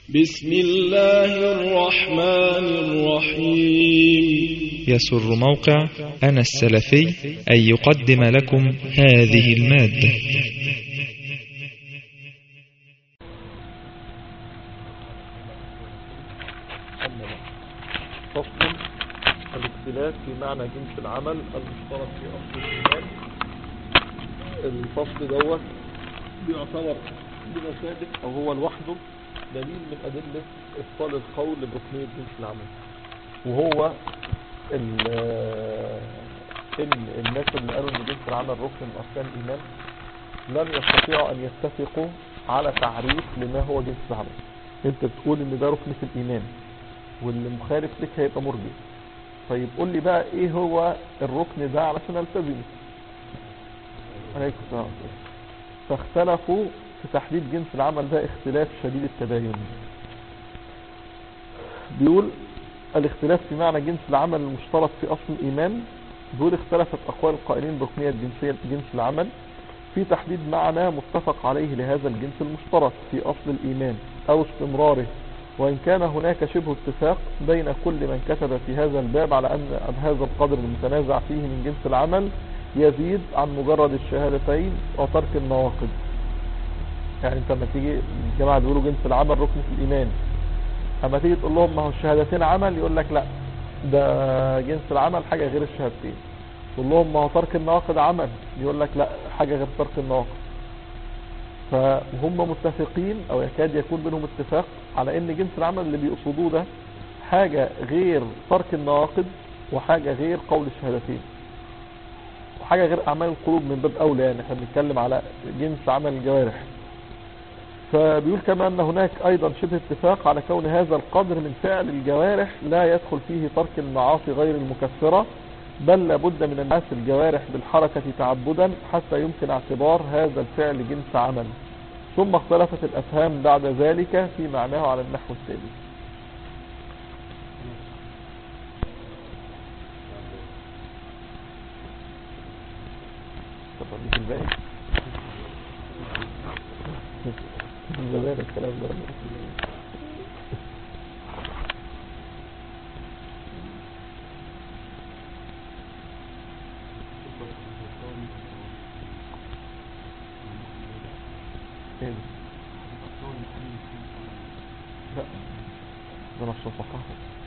بسم الله الرحمن الرحيم يسر موقع أنا السلفي أن يقدم لكم هذه المادة فصل الاختلاف في معنى جنس العمل المشترك في أصل الإيمان الفصل دوت بيعتبر بمثابة أو هو لوحده دليل من أدلة إبطال القول بركنية جنس العمل وهو ال إن الناس اللي قالوا إن جنس العمل ركن من أركان الإيمان لم يستطيعوا أن يتفقوا على تعريف لما هو جنس العمل أنت بتقول إن ده ركن في الإيمان واللي مخالف لك هيبقى مرجئ طيب قول لي بقى ايه هو الركن ده علشان التزمه عليكم السلام فاختلفوا في تحديد جنس العمل ده اختلاف شديد التباين بيقول الاختلاف في معنى جنس العمل المشترك في اصل الايمان دول اختلفت اقوال القائلين بركنية جنسية جنس العمل في تحديد معنى متفق عليه لهذا الجنس المشترك في اصل الايمان او استمراره وإن كان هناك شبه اتفاق بين كل من كتب في هذا الباب على أن هذا القدر المتنازع فيه من جنس العمل يزيد عن مجرد الشهادتين وترك النواقض يعني انت لما تيجي الجماعة بيقولوا جنس العمل ركن في الإيمان اما تيجي تقول لهم ما هو الشهادتين عمل يقول لك لا ده جنس العمل حاجة غير الشهادتين تقول لهم ما هو ترك النواقض عمل يقول لك لا حاجة غير ترك النواقض فهم متفقين او يكاد يكون بينهم اتفاق على ان جنس العمل اللي بيقصدوه ده حاجة غير ترك النواقض وحاجة غير قول الشهادتين وحاجة غير اعمال القلوب من باب اولى يعني احنا بنتكلم على جنس عمل الجوارح فبيقول كما ان هناك ايضا شبه اتفاق على كون هذا القدر من فعل الجوارح لا يدخل فيه ترك المعاصي غير المكفرة بل لابد من الناس الجوارح بالحركة تعبدا حتى يمكن اعتبار هذا الفعل جنس عمل ثم اختلفت الأفهام بعد ذلك في معناه على النحو التالي الباقي زمان الكلام ده ايه لا ده نفس الفقه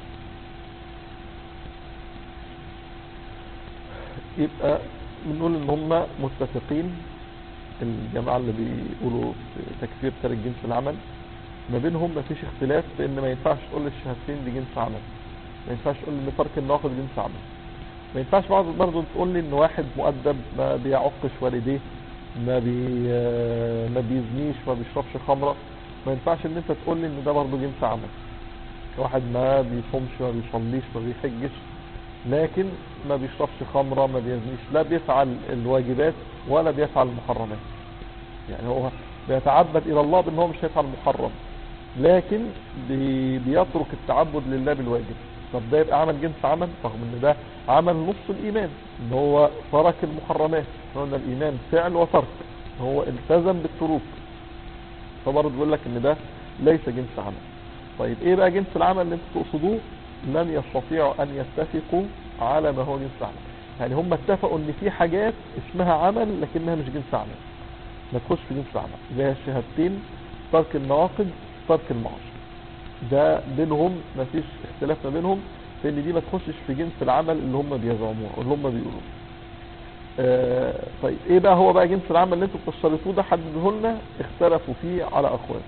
يبقى بنقول ان هم متفقين الجماعة اللي بيقولوا تكفير تارك جنس العمل ما بينهم ما فيش اختلاف في ان ما ينفعش تقول الشهادتين دي جنس عمل ما ينفعش تقول ان ترك الناقض جنس عمل ما ينفعش برضه تقول لي ان واحد مؤدب ما بيعقش والديه ما بي ما بيزنيش ما بيشربش خمرة ما ينفعش ان انت تقول لي ان ده برضه جنس عمل واحد ما بيصومش ما بيصليش ما بيحجش لكن ما بيشربش خمرة ما بيزنيش لا بيفعل الواجبات ولا بيفعل المحرمات يعني هو بيتعبد الى الله بان هو مش هيفعل محرم لكن بي بيترك التعبد لله بالواجب طب ده يبقى عمل جنس عمل رغم ان ده عمل نص الايمان ان هو ترك المحرمات قلنا الايمان فعل وترك هو التزم بالتروك فبرضه بيقول لك ان ده ليس جنس عمل طيب ايه بقى جنس العمل اللي انتوا تقصدوه لم يستطيعوا ان يتفقوا على ما هو جنس عمل يعني هم اتفقوا ان في حاجات اسمها عمل لكنها مش جنس عمل ما تخش في جنس عمل زي الشهادتين ترك النواقض ترك المعاصي ده بينهم ما فيش اختلاف ما بينهم في ان دي ما تخشش في جنس العمل اللي هم بيزعموه اللي هم بيقولوه آه طيب ايه بقى هو بقى جنس العمل اللي انتوا بتشترطوه ده حددوه لنا اختلفوا فيه على اقوال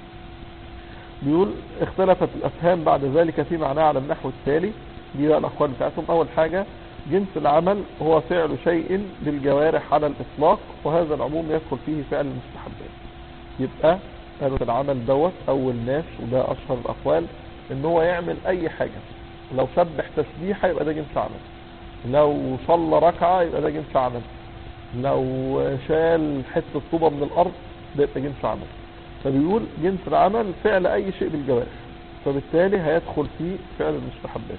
بيقول اختلفت الافهام بعد ذلك في معناه على النحو التالي دي بقى الاقوال بتاعتهم اول حاجة جنس العمل هو فعل شيء بالجوارح على الاطلاق وهذا العموم يدخل فيه فعل المستحبات يبقى قالوا العمل دوت اول ناس وده اشهر الاقوال ان هو يعمل اي حاجة لو سبح تسبيحة يبقى ده جنس عمل لو صلى ركعة يبقى ده جنس عمل لو شال حتة طوبة من الارض ده يبقى جنس عمل فبيقول جنس العمل فعل اي شيء بالجوارح فبالتالي هيدخل فيه فعل المستحبات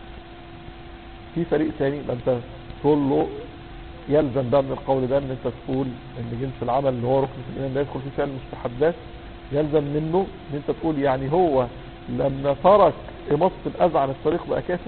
في فريق ثاني ما انت تقول له يلزم بقى من القول ده ان انت تقول ان جنس العمل اللي هو ركن في الايمان ده يدخل فيه فعل المستحبات يلزم منه ان انت تقول يعني هو لما ترك إماطة الأذى عن الطريق بقى كافر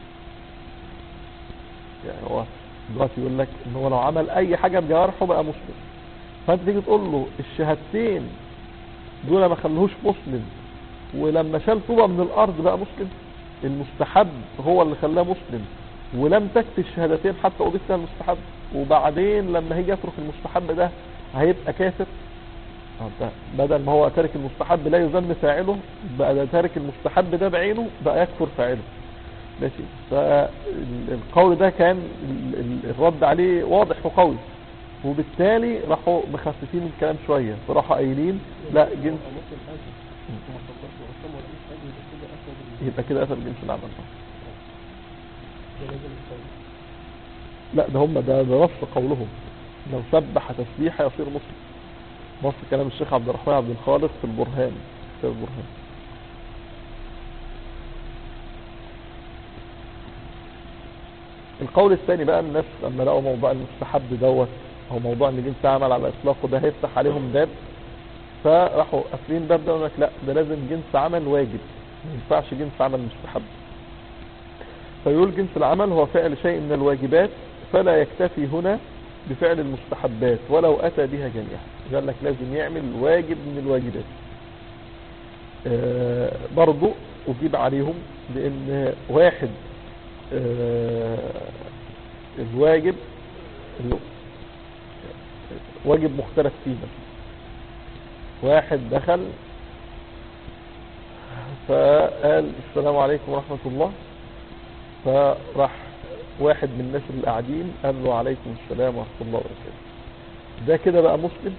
يعني هو دلوقتي يقول لك ان هو لو عمل اي حاجة بجوارحه بقى مسلم فانت تيجي تقول له الشهادتين دول ما خلوهوش مسلم ولما شال طوبة من الارض بقى مسلم المستحب هو اللي خلاه مسلم ولم تكفي الشهادتين حتى اضيف لها المستحب وبعدين لما هيجي يترك المستحب ده هيبقى كافر طب بدل ما هو تارك المستحب لا يذم فاعله بقى ده تارك المستحب ده بعينه بقى يكفر فاعله ماشي فالقول ده كان ال- ال- الرد عليه واضح وقوي وبالتالي راحوا مخففين الكلام شوية فراحوا قايلين لا جنس يبقى كده اثر جنس العمل لا ده هم ده ده نص قولهم لو سبح تسبيحة يصير مسلم نص كلام الشيخ عبد الرحمن عبد الخالق في البرهان في البرهان القول الثاني بقى الناس لما لقوا موضوع المستحب دوت او موضوع ان جنس عمل على اطلاقه ده هيفتح عليهم باب فراحوا قافلين باب ده لك لا ده لازم جنس عمل واجب ما ينفعش جنس عمل مستحب فيقول جنس العمل هو فعل شيء من الواجبات فلا يكتفي هنا بفعل المستحبات ولو أتى بها جميعا قال لك لازم يعمل واجب من الواجبات آه برضو أجيب عليهم لأن واحد آه الواجب واجب مختلف فيه مثلا واحد دخل فقال السلام عليكم ورحمة الله فراح واحد من الناس اللي قاعدين قال له عليكم السلام ورحمة الله وبركاته ده كده بقى مسلم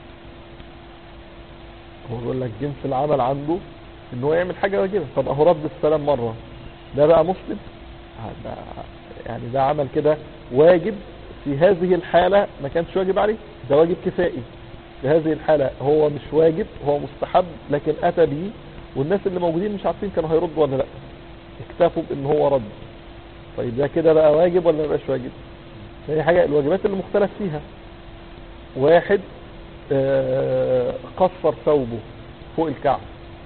هو بيقول لك جنس العمل عنده ان هو يعمل حاجة واجبة طب اهو رد السلام مرة ده بقى مسلم ده يعني ده عمل كده واجب في هذه الحالة ما كانش واجب عليه ده واجب كفائي في هذه الحالة هو مش واجب هو مستحب لكن اتى به والناس اللي موجودين مش عارفين كانوا هيردوا ولا لا اكتفوا بان هو رد طيب ده كده بقى واجب ولا مبقاش واجب هي حاجة الواجبات اللي مختلف فيها واحد آه قصر ثوبه فوق الكعب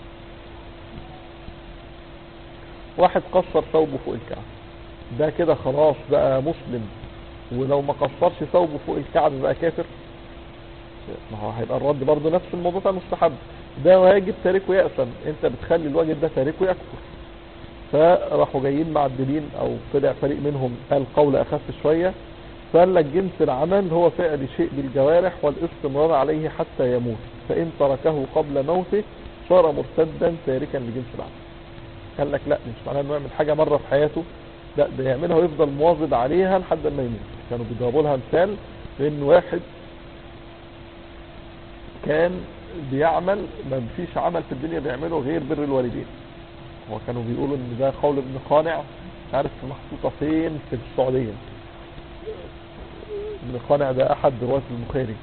واحد قصر ثوبه فوق الكعب ده كده خلاص بقى مسلم ولو ما قصرش ثوبه فوق الكعب بقى كافر ما هو هيبقى الرد برضه نفس الموضوع بتاع المستحب ده واجب تاركه يأثم انت بتخلي الواجب ده تاركه يكفر فراحوا جايين معدلين او طلع فريق منهم قال قول اخف شوية فقال لك جنس العمل هو فعل شيء بالجوارح والاستمرار عليه حتى يموت فان تركه قبل موته صار مرتدا تاركا لجنس العمل قال لك لا مش معناه انه يعمل حاجة مرة في حياته لا ده يعملها ويفضل مواظب عليها لحد ما يموت كانوا بيضربوا لها مثال بان واحد كان بيعمل ما فيش عمل في الدنيا بيعمله غير بر الوالدين هو كانوا بيقولوا ان ده قول ابن قانع مش عارف محطوطة فين في السعودية ابن قانع ده احد رواة البخاري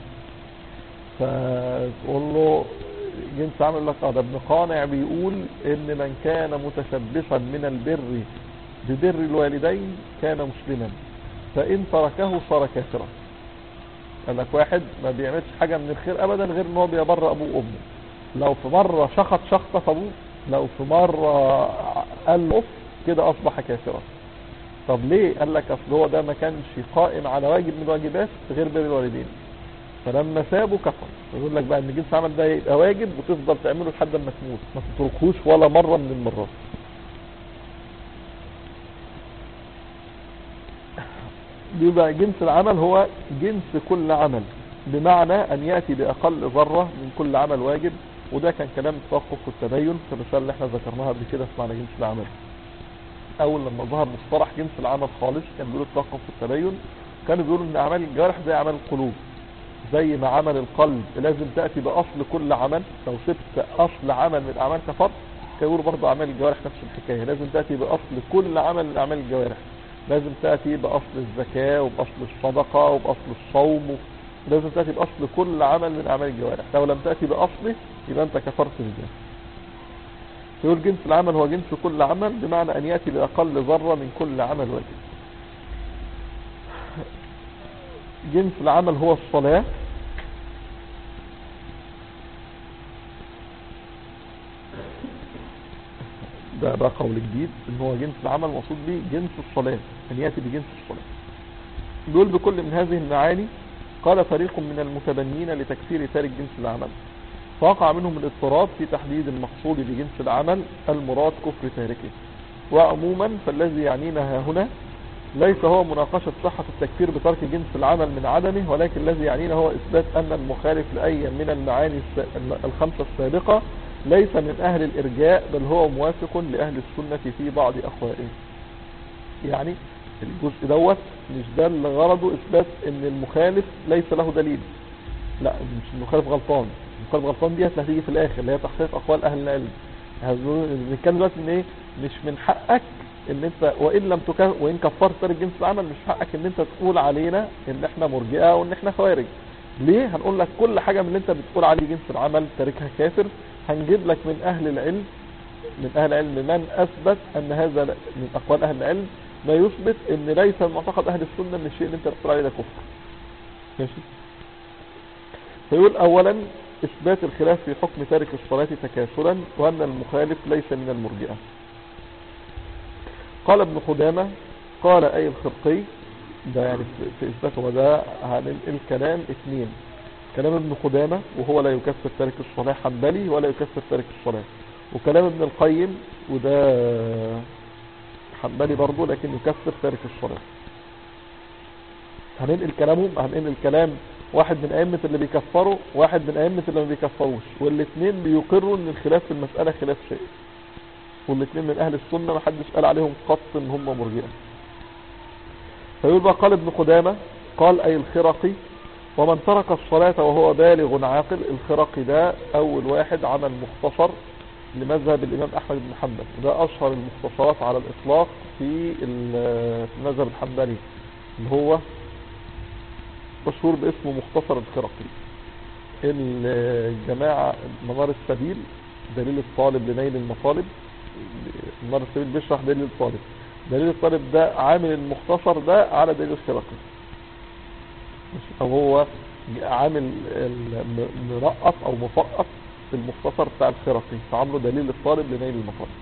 فتقول له جنس عمل لك اه ده ابن قانع بيقول ان من كان متشبثا من البر ببر الوالدين كان مسلما فان تركه صار كافرا قال لك واحد ما بيعملش حاجة من الخير ابدا غير ان هو بيبر ابوه وامه لو في مرة شخط شخطة في ابوه لو في مرة قال له كده اصبح كافرا طب ليه قال لك اصل هو ده ما كانش قائم على واجب من الواجبات غير بر الوالدين فلما سابه كفر يقول لك بقى ان جنس عمل ده يبقى واجب وتفضل تعمله لحد ما تموت ما تتركوش ولا مرة من المرات بيبقى جنس العمل هو جنس كل عمل بمعنى ان يأتي باقل ذرة من كل عمل واجب وده كان كلام التوقف والتبين في الرسالة اللي احنا ذكرناها قبل كده اسمعنا جنس العمل اول لما ظهر مصطلح جنس العمل خالص كان بيقولوا التوقف والتبين كانوا بيقولوا ان اعمال الجوارح زي اعمال القلوب زي ما عمل القلب لازم تأتي باصل كل عمل لو سبت اصل عمل من اعمال كفر كانوا يقولوا برضه اعمال الجوارح نفس الحكاية لازم تأتي باصل كل عمل من اعمال الجوارح لازم تأتي باصل الزكاة وباصل الصدقة وباصل الصوم لازم تأتي باصل كل عمل من اعمال الجوارح لو لم تأتي باصله يبقى انت كفرت بالله يقول جنس العمل هو جنس كل عمل بمعنى ان يأتي باقل ذرة من كل عمل واجب جنس العمل هو الصلاة ده بقى قول جديد ان هو جنس العمل مقصود به جنس الصلاة ان يأتي بجنس الصلاة دول بكل من هذه المعاني قال فريق من المتبنين لتكفير تارك جنس العمل فوقع منهم الاضطراب في تحديد المقصود بجنس العمل المراد كفر تاركه وعموما فالذي يعنينا هنا ليس هو مناقشة صحة التكفير بترك جنس العمل من عدمه ولكن الذي يعنينا هو إثبات أن المخالف لأي من المعاني الس- الخمسة السابقة ليس من أهل الإرجاء بل هو موافق لأهل السنة في بعض أخوائه يعني الجزء دوت مش ده اللي غرضه إثبات أن المخالف ليس له دليل لا مش المخالف غلطان المخالف غلطان دي هتيجي في الآخر اللي هي تحقيق أقوال أهل العلم بنتكلم دلوقتي ان ايه مش من حقك ان انت وان لم تك... وان كفرت تارك جنس العمل مش حقك ان انت تقول علينا ان احنا مرجئه وان احنا خوارج ليه هنقول لك كل حاجة من اللي انت بتقول عليه جنس العمل تاركها كافر هنجيب لك من اهل العلم من اهل العلم من اثبت ان هذا من اقوال اهل العلم ما يثبت ان ليس من معتقد اهل السنة ان الشيء اللي انت بتقول عليه ده كفر ماشي فيقول اولا اثبات الخلاف في حكم تارك الصلاة تكاسلا وان المخالف ليس من المرجئة قال ابن قدامة قال اي الخرقي ده يعني في- في اثباته وده هننقل كلام اثنين كلام ابن قدامة وهو لا يكفر تارك الصلاة حنبلي ولا يكفر تارك الصلاة وكلام ابن القيم وده حنبلي برضه لكن يكفر تارك الصلاة هننقل كلامهم هننقل كلام واحد من ائمة اللي بيكفروا واحد من ائمة اللي ما بيكفروش والاثنين بيقروا ان الخلاف في المسألة خلاف شيء والاثنين من اهل السنة ما حدش قال عليهم قط ان هم مرجئة فيقول بقى قال ابن قدامة قال اي الخرقي ومن ترك الصلاة وهو بالغ عاقل الخرقي ده اول واحد عمل مختصر لمذهب الامام احمد بن حنبل وده اشهر المختصرات على الاطلاق في ال- في المذهب الحنبلي اللي هو مشهور باسمه مختصر الخرقي الجماعة منار السبيل دليل الطالب لنيل المطالب منار السبيل بيشرح دليل الطالب دليل الطالب ده عامل المختصر ده على دليل الخرقي مش- او هو عامل ال- م- مرقط او مفقط في المختصر بتاع الخرقي فعامله دليل الطالب لنيل المطالب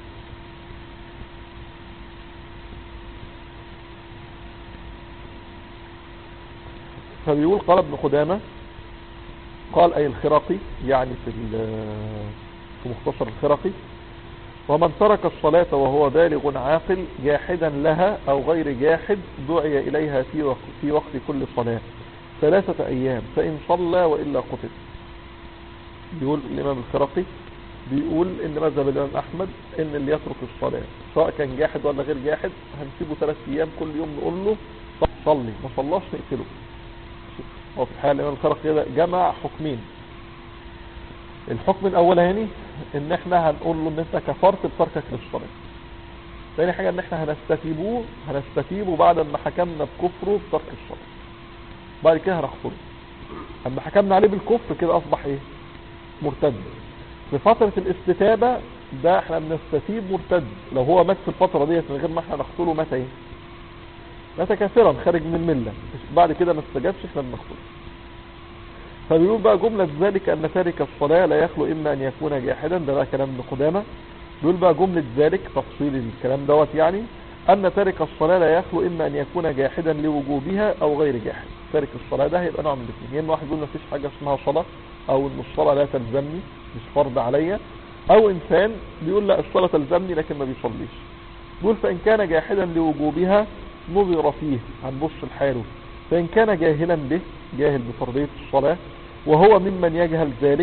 فبيقول قال ابن قدامة قال أي الخرقي يعني في ال- في مختصر الخرقي ومن ترك الصلاة وهو بالغ عاقل جاحدا لها أو غير جاحد دعي إليها في وقت, في وقت كل صلاة ثلاثة أيام فإن صلى وإلا قتل بيقول الإمام الخرقي بيقول إن مذهب الإمام أحمد إن اللي يترك الصلاة سواء كان جاحد ولا غير جاحد هنسيبه ثلاث أيام كل يوم نقول له صلي ما صلاش نقتله هو في الحقيقة الإمام الخرقي كده جمع حكمين الحكم الأولاني إن إحنا هنقول له إن أنت كفرت بتركك للصلاة تاني حاجة إن إحنا هنستتيبوه هنستتيبه بعد ما حكمنا بكفره بترك الصلاة بعد كده هنقتله أما حكمنا عليه بالكفر كده أصبح إيه مرتد في فترة الاستتابة ده احنا بنستتيب مرتد لو هو مات في الفترة ديت من غير ما احنا نقتله مات ايه مات كافرا خارج من الملة بعد كده ما استجابش احنا بنقتله فبيقول بقى جملة ذلك ان تارك الصلاة لا يخلو اما ان يكون جاحدا ده بقى كلام ابن قدامة بيقول بقى جملة ذلك تفصيل الكلام دوت يعني ان تارك الصلاة لا يخلو اما ان يكون جاحدا لوجوبها او غير جاحد تارك الصلاة ده هيبقى نوع من الاثنين يا اما واحد يقول مفيش حاجة اسمها صلاة او ان الصلاة لا تلزمني مش فرض عليا او انسان بيقول لا الصلاة تلزمني لكن ما بيصليش بيقول فان كان جاحدا لوجوبها نظر فيه هنبص لحاله فان كان جاهلا به جاهل بفرضية الصلاة وهو ممن يجهل ذلك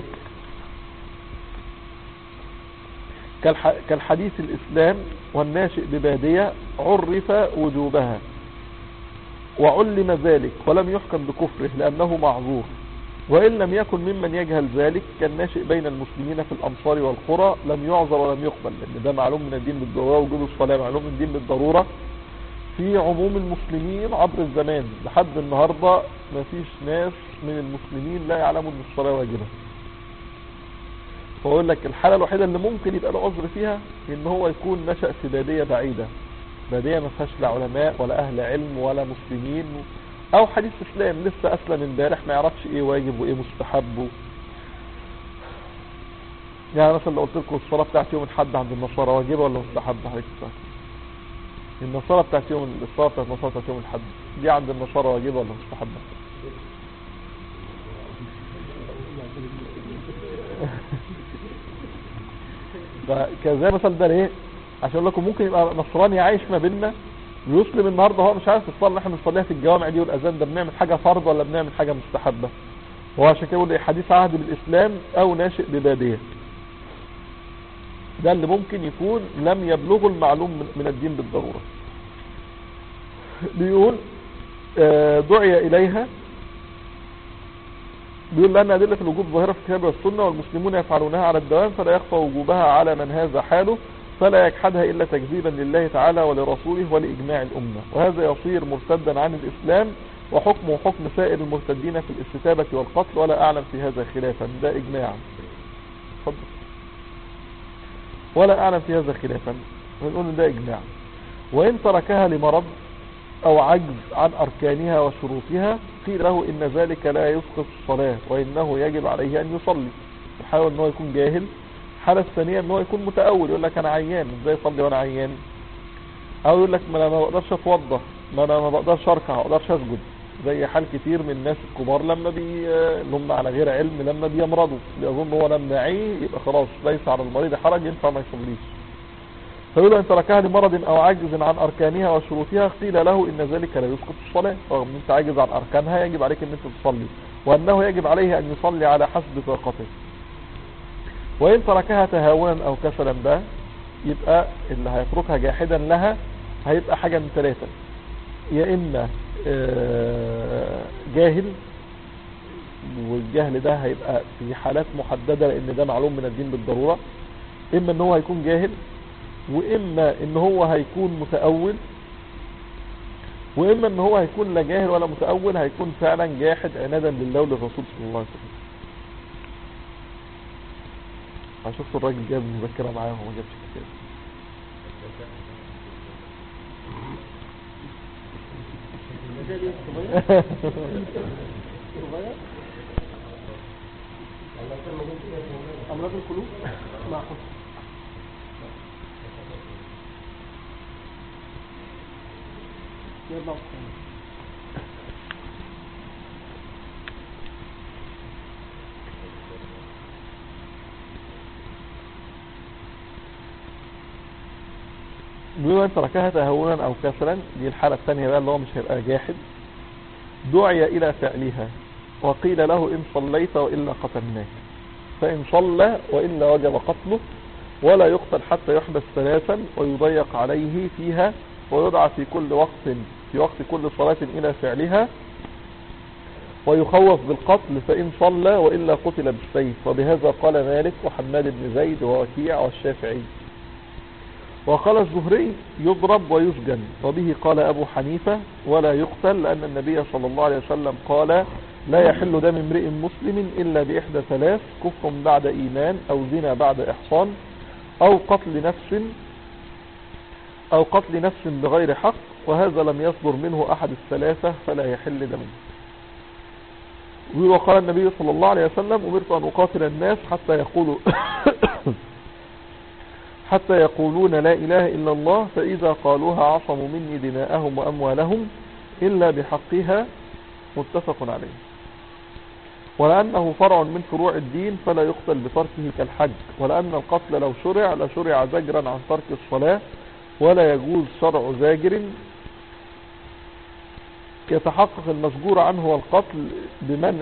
كالح... كالحديث الإسلام والناشئ ببادية عرف وجوبها وعلم ذلك ولم يحكم بكفره لأنه معذور وإن لم يكن ممن يجهل ذلك كالناشئ بين المسلمين في الأمصار والقرى لم يعذر ولم يقبل لأن ده معلوم من الدين بالضرورة وجوب الصلاة معلوم من الدين بالضرورة في عموم المسلمين عبر الزمان لحد النهاردة ما فيش ناس من المسلمين لا يعلموا ان الصلاة واجبة فأقول لك الحالة الوحيدة اللي ممكن يبقى له عذر فيها ان هو يكون نشأ في بادية بعيدة بادية ما فيهاش لا علماء ولا اهل علم ولا مسلمين او حديث اسلام لسه اسلم امبارح ما يعرفش ايه واجب وايه مستحب يعني مثلا لو قلت لكم الصلاة بتاعت يوم الحد عند النصارى واجبة ولا مستحبة عليك السلام النصارى بتاعت يوم الصلاة بتاعت النصارى بتاعت يوم الحد دي عند النصارى واجبة ولا مستحبة فكذا مثلا ده ليه عشان اقول لكم ممكن يبقى نصراني عايش ما بيننا ويسلم النهارده هو مش عارف الصلاه اللي احنا بنصليها في الجوامع دي والاذان ده بنعمل حاجه فرض ولا بنعمل حاجه مستحبه هو عشان كده بيقول إيه؟ حديث عهد بالاسلام او ناشئ بباديه ده اللي ممكن يكون لم يبلغه المعلوم من- من الدين بالضروره بيقول آه، دعي اليها بيقول لأن أدلة الوجوب ظاهرة في الكتاب والسنة والمسلمون يفعلونها على الدوام فلا يخفى وجوبها على من هذا حاله فلا يجحدها إلا تكذيبا لله تعالى ولرسوله ولإجماع الأمة وهذا يصير مرتدا عن الإسلام وحكمه حكم سائر المرتدين في الاستتابة والقتل ولا أعلم في هذا خلافا ده إجماع اتفضل. ولا أعلم في هذا خلافا ونقول إن ده إجماع وإن تركها لمرض أو عجز عن أركانها وشروطها قيل له إن ذلك لا يسقط الصلاة وإنه يجب عليه أن يصلي يحاول أنه يكون جاهل الحالة الثانية أنه يكون متأول يقول لك أنا عيان إزاي أصلي وأنا عيان أو يقول لك ما أنا ما بقدرش أتوضى ما أنا ما بقدرش أركع ما بقدرش أسجد زي حال كتير من الناس الكبار لما بي اللي هم على غير علم لما بيمرضوا بيظن هو لما يعيه يبقى خلاص ليس على المريض حرج ينفع ما يصليش فيقول إن تركها لمرض أو عجز عن أركانها وشروطها قيل له إن ذلك لا يسقط الصلاة رغم أن أنت عاجز عن أركانها يجب عليك أن أنت تصلي وأنه يجب عليه أن يصلي على حسب طاقته وإن تركها تهاونا أو كسلا بقى يبقى اللي هيتركها جاحدا لها هيبقى حاجة من ثلاثة يا إما آه، جاهل والجهل ده هيبقى في حالات محددة لأن ده معلوم من الدين بالضرورة إما إن هو هيكون جاهل واما ان هو هيكون متأول واما ان هو هيكون لا جاهل ولا متأول هيكون فعلا جاحد عنادا لله وللرسول صلى الله عليه وسلم شفت الراجل جاب مذكرة معاه وهو ما جابش كتاب أمراض القلوب مع حسن يلا أصلاً. بيقول ان تركها تهونا او كسلا دي الحالة الثانية بقى اللي هو مش هيبقى جاحد دعي الى فعلها وقيل له ان صليت والا قتلناك فان صلى والا وجب قتله ولا يقتل حتى يحبس ثلاثا ويضيق عليه فيها ويدعى في كل وقت في وقت كل صلاة الى فعلها ويخوف بالقتل فإن صلى وإلا قتل بالسيف وبهذا قال مالك وحماد بن زيد ووكيع والشافعي وقال الزهري يضرب ويسجن وبه قال أبو حنيفة ولا يقتل لأن النبي صلى الله عليه وسلم قال لا يحل دم امرئ مسلم إلا بإحدى ثلاث كفر بعد إيمان أو زنا بعد إحصان أو قتل نفس أو قتل نفس بغير حق وهذا لم يصدر منه أحد الثلاثة فلا يحل دمه وقال النبي صلى الله عليه وسلم أمرت أن أقاتل الناس حتى يقولوا حتى يقولون لا إله إلا الله فإذا قالوها عصموا مني دماءهم وأموالهم إلا بحقها متفق عليه ولأنه فرع من فروع الدين فلا يقتل بتركه كالحج ولأن القتل لو شرع لشرع زجرا عن ترك الصلاة ولا يجوز شرع زاجر يتحقق المسجور عنه والقتل بمنع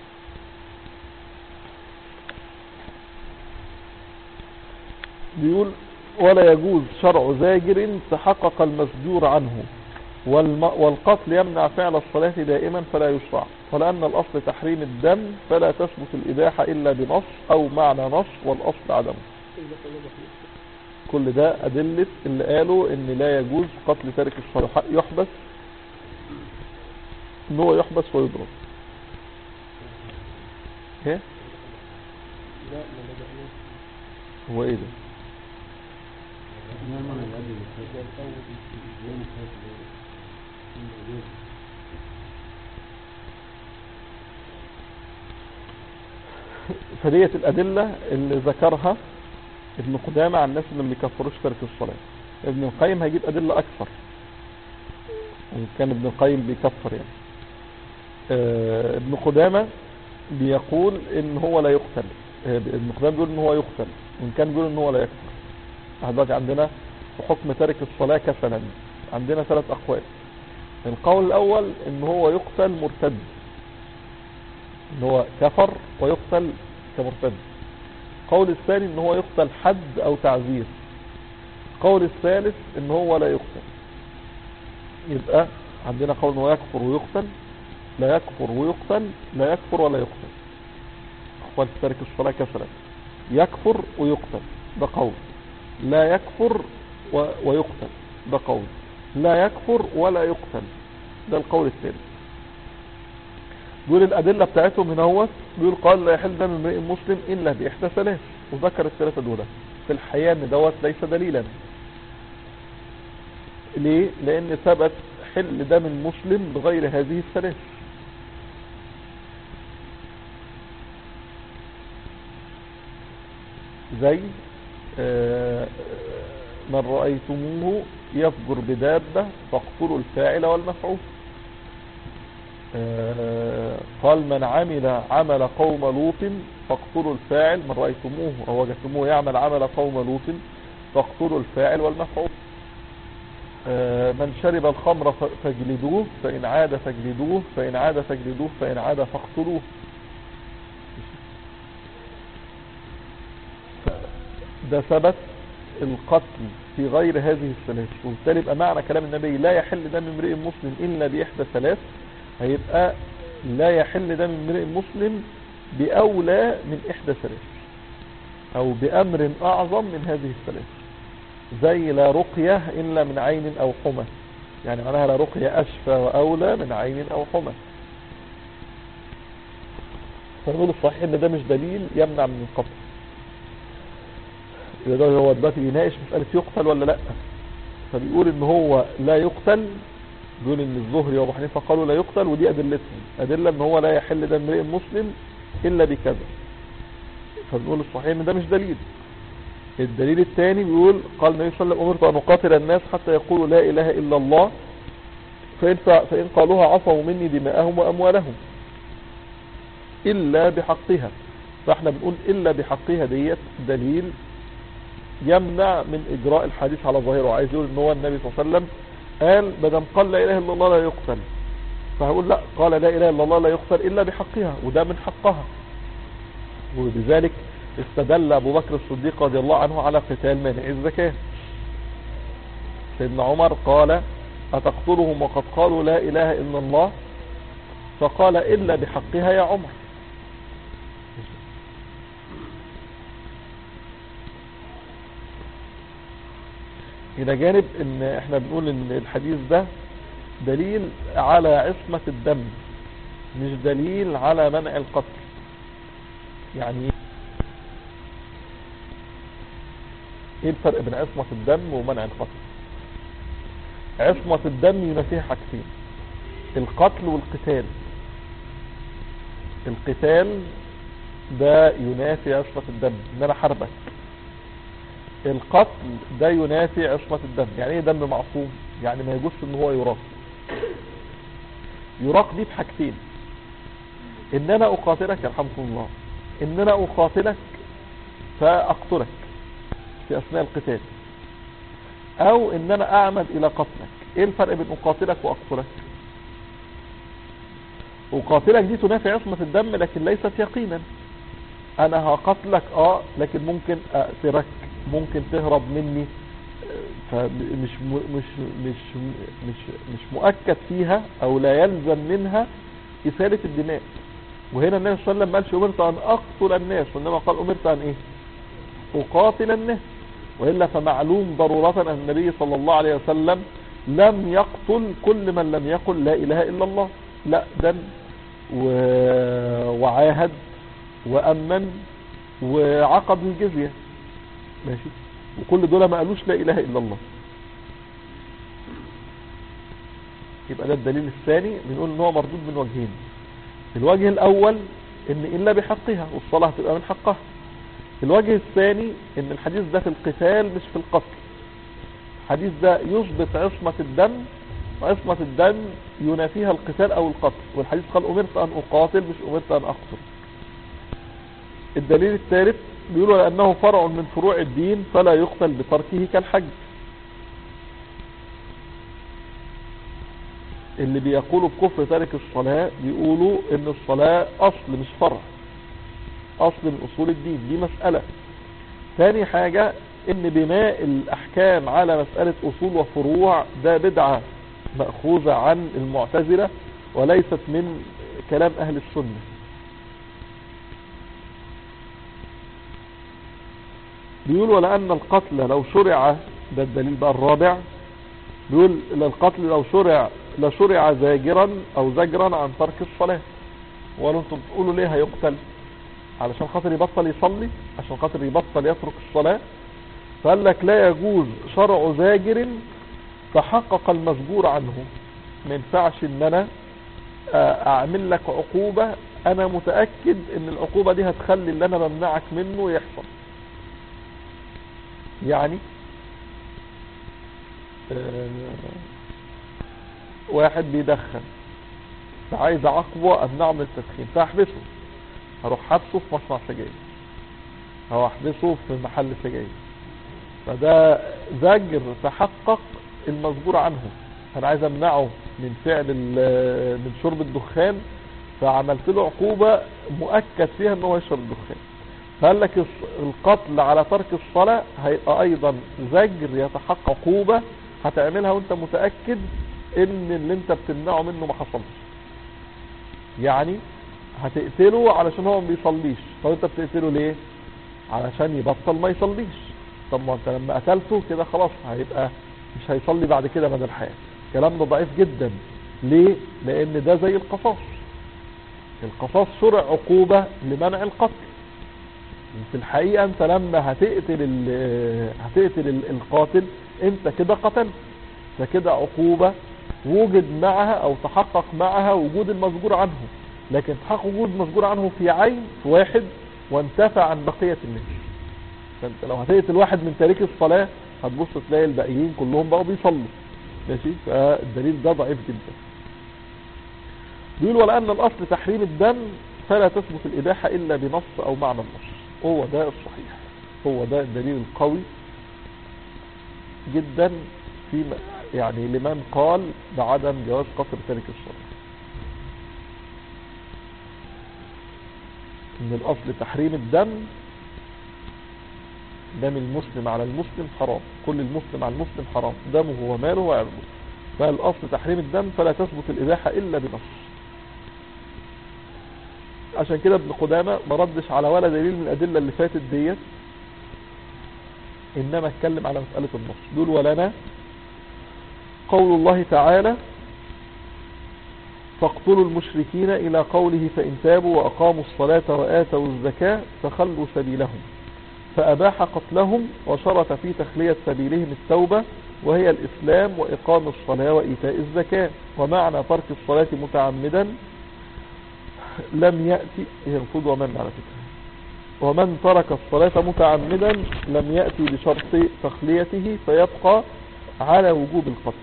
بيقول ولا يجوز شرع زاجر تحقق المسجور عنه والم والقتل يمنع فعل الصلاة دائما فلا يشرع ولأن الأصل تحريم الدم فلا تثبت الإباحة إلا بنص أو معنى نص والأصل عدمه كل ده أدلة اللي قالوا إن لا يجوز قتل تارك الصلاة يحبس إن هو يحبس ويضرب ايه لا ما بدأناش هو ايه ده فديت الأدلة اللي ذكرها ابن قدامة عن الناس اللي ما بيكفروش ترك الصلاة ابن القيم هيجيب أدلة أكثر وإن كان ابن القيم بيكفر يعني آه، ابن قدامة بيقول ان هو لا يقتل آه، ابن قدامة بيقول ان هو يقتل وإن كان بيقول ان هو لا يكفر احنا دلوقتي عندنا في حكم ترك الصلاة كسلا عندنا ثلاث أقوال القول الأول ان هو يقتل مرتد ان هو كفر ويقتل كمرتد القول الثاني ان هو يقتل حد او تعزير القول الثالث ان هو لا يقتل يبقى عندنا قول ان هو يكفر ويقتل لا يكفر ويقتل لا يكفر ولا يقتل اخوان تارك الصلاة كسلا يكفر ويقتل ده قول لا يكفر و... ويقتل ده قول لا يكفر ولا يقتل ده القول الثالث بيقول الأدلة بتاعتهم هنا هو بيقول قال لا يحل دم امرئ مسلم إلا بإحدى ثلاث وذكر الثلاثة دول في الحقيقة ان دوت ليس دليلا ليه؟ لأن ثبت حل دم المسلم بغير هذه الثلاث زي آه، من رأيتموه يفجر بدابة فاقتلوا الفاعل والمفعول آه، قال من عمل عمل قوم لوط فاقتلوا الفاعل من رأيتموه أو وجدتموه يعمل عمل قوم لوط فاقتلوا الفاعل والمفعول آه، من شرب الخمر ف- فاجلدوه فإن عاد فاجلدوه فإن عاد فاجلدوه فإن عاد فاقتلوه ده ثبت القتل في غير هذه الثلاث وبالتالي يبقى معنى كلام النبي لا يحل دم امرئ مسلم إلا بإحدى ثلاث هيبقى لا يحل دم امرئ مسلم بأولى من إحدى ثلاث أو بأمر أعظم من هذه الثلاث زي لا رقية إلا من عين أو حمى يعني معناها لا رقية أشفى وأولى من عين أو حمى فنقول الصحيح ان ده مش دليل يمنع من القتل يبقى ده هو دلوقتي بيناقش مسألة يقتل ولا لا فبيقول ان هو لا يقتل بيقول ان الزهري وابو حنيفه قالوا لا يقتل ودي ادلتهم ادله ان هو لا يحل دم امرئ مسلم الا بكذا فبنقول الصحيح ان ده مش دليل الدليل الثاني بيقول قال النبي صلى الله عليه وسلم امرت ان اقاتل الناس حتى يقولوا لا اله الا الله فإن, فإن قالوها عصوا مني دماءهم واموالهم الا بحقها فاحنا بنقول الا بحقها ديت دليل يمنع من اجراء الحديث على ظاهره عايز يقول ان هو النبي صلى الله عليه وسلم قال بدم قال لا اله الا الله لا يقتل فهقول لا قال لا اله الا الله لا يقتل الا بحقها وده من حقها وبذلك استدل ابو بكر الصديق رضي الله عنه على قتال مانع الزكاة سيدنا عمر قال اتقتلهم وقد قالوا لا اله الا الله فقال الا بحقها يا عمر الى جانب ان احنا بنقول ان الحديث ده دليل على عصمة الدم مش دليل على منع القتل يعني ايه الفرق بين عصمة الدم ومنع القتل عصمة الدم ينافيها حاجتين القتل والقتال القتال ده ينافي عصمة الدم ان انا حربك القتل ده ينافي عصمة الدم يعني ايه دم معصوم يعني ما يجوز ان هو يراق يراق دي بحاجتين ان انا اقاتلك يرحمكم الله ان انا اقاتلك فاقتلك في اثناء القتال او ان انا اعمد الى قتلك ايه الفرق بين اقاتلك واقتلك اقاتلك دي تنافي عصمة الدم لكن ليست يقينا انا هقتلك اه لكن ممكن اقتلك ممكن تهرب مني فمش م- مش مش مش مش مؤكد فيها او لا يلزم منها إسالة الدماء وهنا النبي صلى الله عليه وسلم ما قالش امرت ان اقتل الناس وانما قال امرت ان ايه اقاتل الناس والا فمعلوم ضرورة ان النبي صلى الله عليه وسلم لم يقتل كل من لم يقل لا اله الا الله لا دم و... وعاهد وامن وعقد الجزية ماشي وكل دول ما قالوش لا اله الا الله يبقى ده الدليل الثاني بنقول ان هو مردود من وجهين الوجه الاول ان الا بحقها والصلاة هتبقى من حقها الوجه الثاني ان الحديث ده في القتال مش في القتل الحديث ده يثبت عصمة الدم وعصمة الدم ينافيها القتال او القتل والحديث قال امرت ان اقاتل مش امرت ان اقتل الدليل الثالث بيقولوا لانه فرع من فروع الدين فلا يقتل بتركه كالحج اللي بيقولوا بكفر تارك الصلاة بيقولوا ان الصلاة اصل مش فرع اصل من اصول الدين دي مسألة تاني حاجة ان بناء الاحكام على مسألة اصول وفروع ده بدعة مأخوذة عن المعتزلة وليست من كلام اهل السنة بيقولوا لان القتل لو شرع ده الدليل بقى الرابع بيقول القتل لو شرع لشرع زاجرا او زجرا عن ترك الصلاة وقالوا انتم بتقولوا ليه هيقتل علشان خاطر يبطل يصلي عشان خاطر يبطل يترك الصلاة فقال لك لا يجوز شرع زاجر تحقق المزجور عنه ما ينفعش ان انا اعمل لك عقوبة انا متأكد ان العقوبة دي هتخلي اللي انا بمنعك منه يحصل يعني واحد بيدخن فعايز عقبه امنعه من التدخين فاحبسه هروح حبسه في مصنع سجاير او احبسه في محل سجاير فده زجر تحقق المذكور عنه انا عايز امنعه من فعل من شرب الدخان فعملت له عقوبة مؤكد فيها ان هو يشرب الدخان فقال لك القتل على ترك الصلاة هيبقى ايضا زجر يتحقق عقوبة هتعملها وانت متأكد ان اللي انت بتمنعه منه ما حصلش يعني هتقتله علشان هو ما بيصليش طب انت بتقتله ليه علشان يبطل ما يصليش طب ما انت لما قتلته كده خلاص هيبقى مش هيصلي بعد كده مدى الحياة الكلام ده ضعيف جدا ليه لان ده زي القصاص القصاص شرع عقوبة لمنع القتل في الحقيقة انت لما هتقتل هتقتل القاتل انت كده قتلت فكده عقوبة وجد معها او تحقق معها وجود المذكور عنه لكن تحقق وجود المذكور عنه في عين في واحد وانتفع عن بقية الناس فانت لو هتقتل واحد من تاريخ الصلاة هتبص تلاقي الباقيين كلهم بقوا بيصلوا ماشي فالدليل ده ضعيف جدا بيقول ولأن الأصل تحريم الدم فلا تثبت الإباحة إلا بنص أو معنى النص هو ده الصحيح هو ده الدليل القوي جدا في يعني لمن قال بعدم جواز قصر تارك الصلاة ان الاصل تحريم الدم دم المسلم على المسلم حرام كل المسلم على المسلم حرام دمه وماله وعرضه فالاصل تحريم الدم فلا تثبت الاباحة الا بنص عشان كده ابن قدامة ما ردش على ولا دليل من الادلة اللي فاتت ديت انما اتكلم على مسألة النص دول ولنا قول الله تعالى فاقتلوا المشركين إلى قوله فإن تابوا وأقاموا الصلاة وآتوا الزكاة فخلوا سبيلهم فأباح قتلهم وشرط في تخلية سبيلهم التوبة وهي الإسلام وإقام الصلاة وإيتاء الزكاة ومعنى ترك الصلاة متعمدا لم يأتي هي المفروض ومن على فكرة ومن ترك الصلاة متعمدا لم يأتي بشرط تخليته فيبقى على وجوب القتل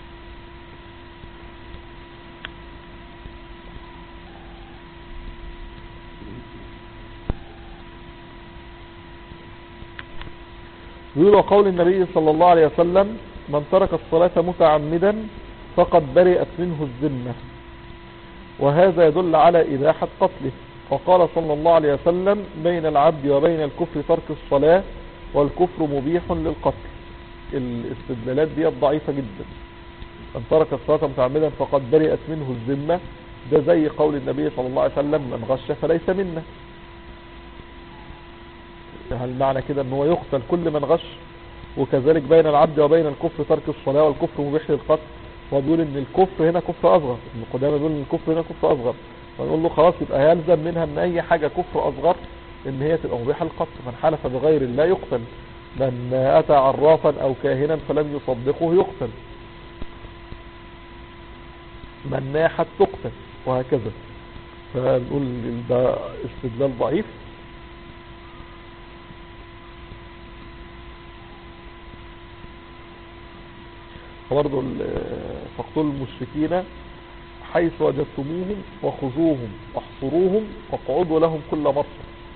يقول قول النبي صلى الله عليه وسلم من ترك الصلاة متعمدا فقد برئت منه الذمة وهذا يدل على إباحة قتله وقال صلى الله عليه وسلم بين العبد وبين الكفر ترك الصلاة والكفر مبيح للقتل الاستدلالات دي ضعيفة جدا من ترك الصلاة متعمدا فقد برئت منه الذمة ده زي قول النبي صلى الله عليه وسلم من غش فليس منا هل معنى كده ان هو يقتل كل من غش وكذلك بين العبد وبين الكفر ترك الصلاة والكفر مبيح للقتل هو بيقول ان الكفر هنا كفر اصغر ابن قدامه بيقول ان الكفر هنا كفر اصغر فنقول له خلاص يبقى يلزم منها ان اي حاجة كفر اصغر ان هي تبقى مبيحة للقتل من حلف بغير الله يقتل من اتى عرافا او كاهنا فلم يصدقه يقتل من ناحت تقتل وهكذا فنقول ده استدلال ضعيف وبرضه ال- فاقتلوا المشركين حيث وجدتموهم وخذوهم واحصروهم واقعدوا لهم كل مرصد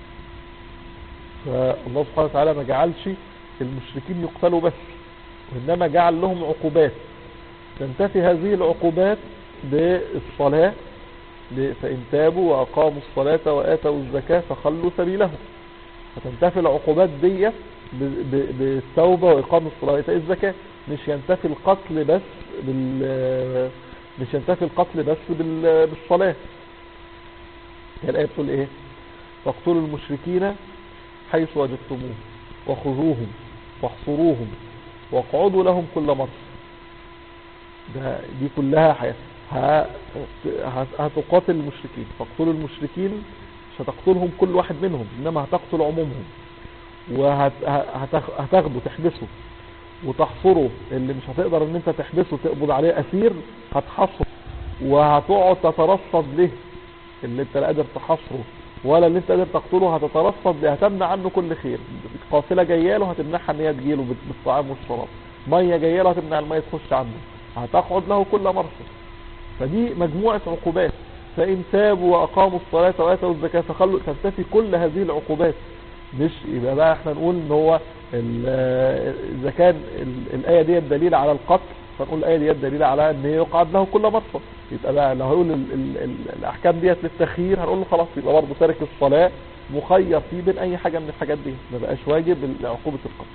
فالله سبحانه وتعالى ما جعلش المشركين يقتلوا بس وإنما جعل لهم عقوبات تنتفي هذه العقوبات بالصلاة ب- فإن تابوا وأقاموا الصلاة وآتوا الزكاة فخلوا سبيلهم فتنتفي العقوبات دي ب- ب- بالتوبة وإقام الصلاة وإيتاء الزكاة مش ينتفي القتل بس بال مش ينتفي القتل بس بال... بالصلاة هي الآية بتقول إيه فاقتلوا المشركين حيث وجدتموهم وخذوهم واحصروهم واقعدوا لهم كل مرة ده دي كلها حياة ه- هت- هتقاتل المشركين فاقتلوا المشركين مش هتقتلهم كل واحد منهم انما هتقتل عمومهم وهتاخده تحبسه وتحصره اللي مش هتقدر ان انت تحبسه تقبض عليه اسير هتحصره وهتقعد تترصد له اللي انت لا قادر تحصره ولا اللي انت قادر تقتله هتترصد له هتمنع عنه كل خير قافله جايه له هتمنعها ان هي تجيله بالطعام والشراب ميه جايه له هتمنع الميه تخش عنه هتقعد له كل مرصد فدي مجموعه عقوبات فان تابوا واقاموا الصلاه واتوا الزكاه فخلوا تنتفي كل هذه العقوبات مش يبقى بقى احنا نقول ان هو ال- اذا كان ال- الايه دي دليل على القتل فنقول الايه دي دليل على ان يقعد له كل مرصد يبقى بقى لو هيقول ال ال ال الاحكام ديت للتخيير هنقول له خلاص يبقى برضه تارك الصلاه مخير فيه بين اي حاجه من الحاجات دي ما بقاش واجب عقوبه القتل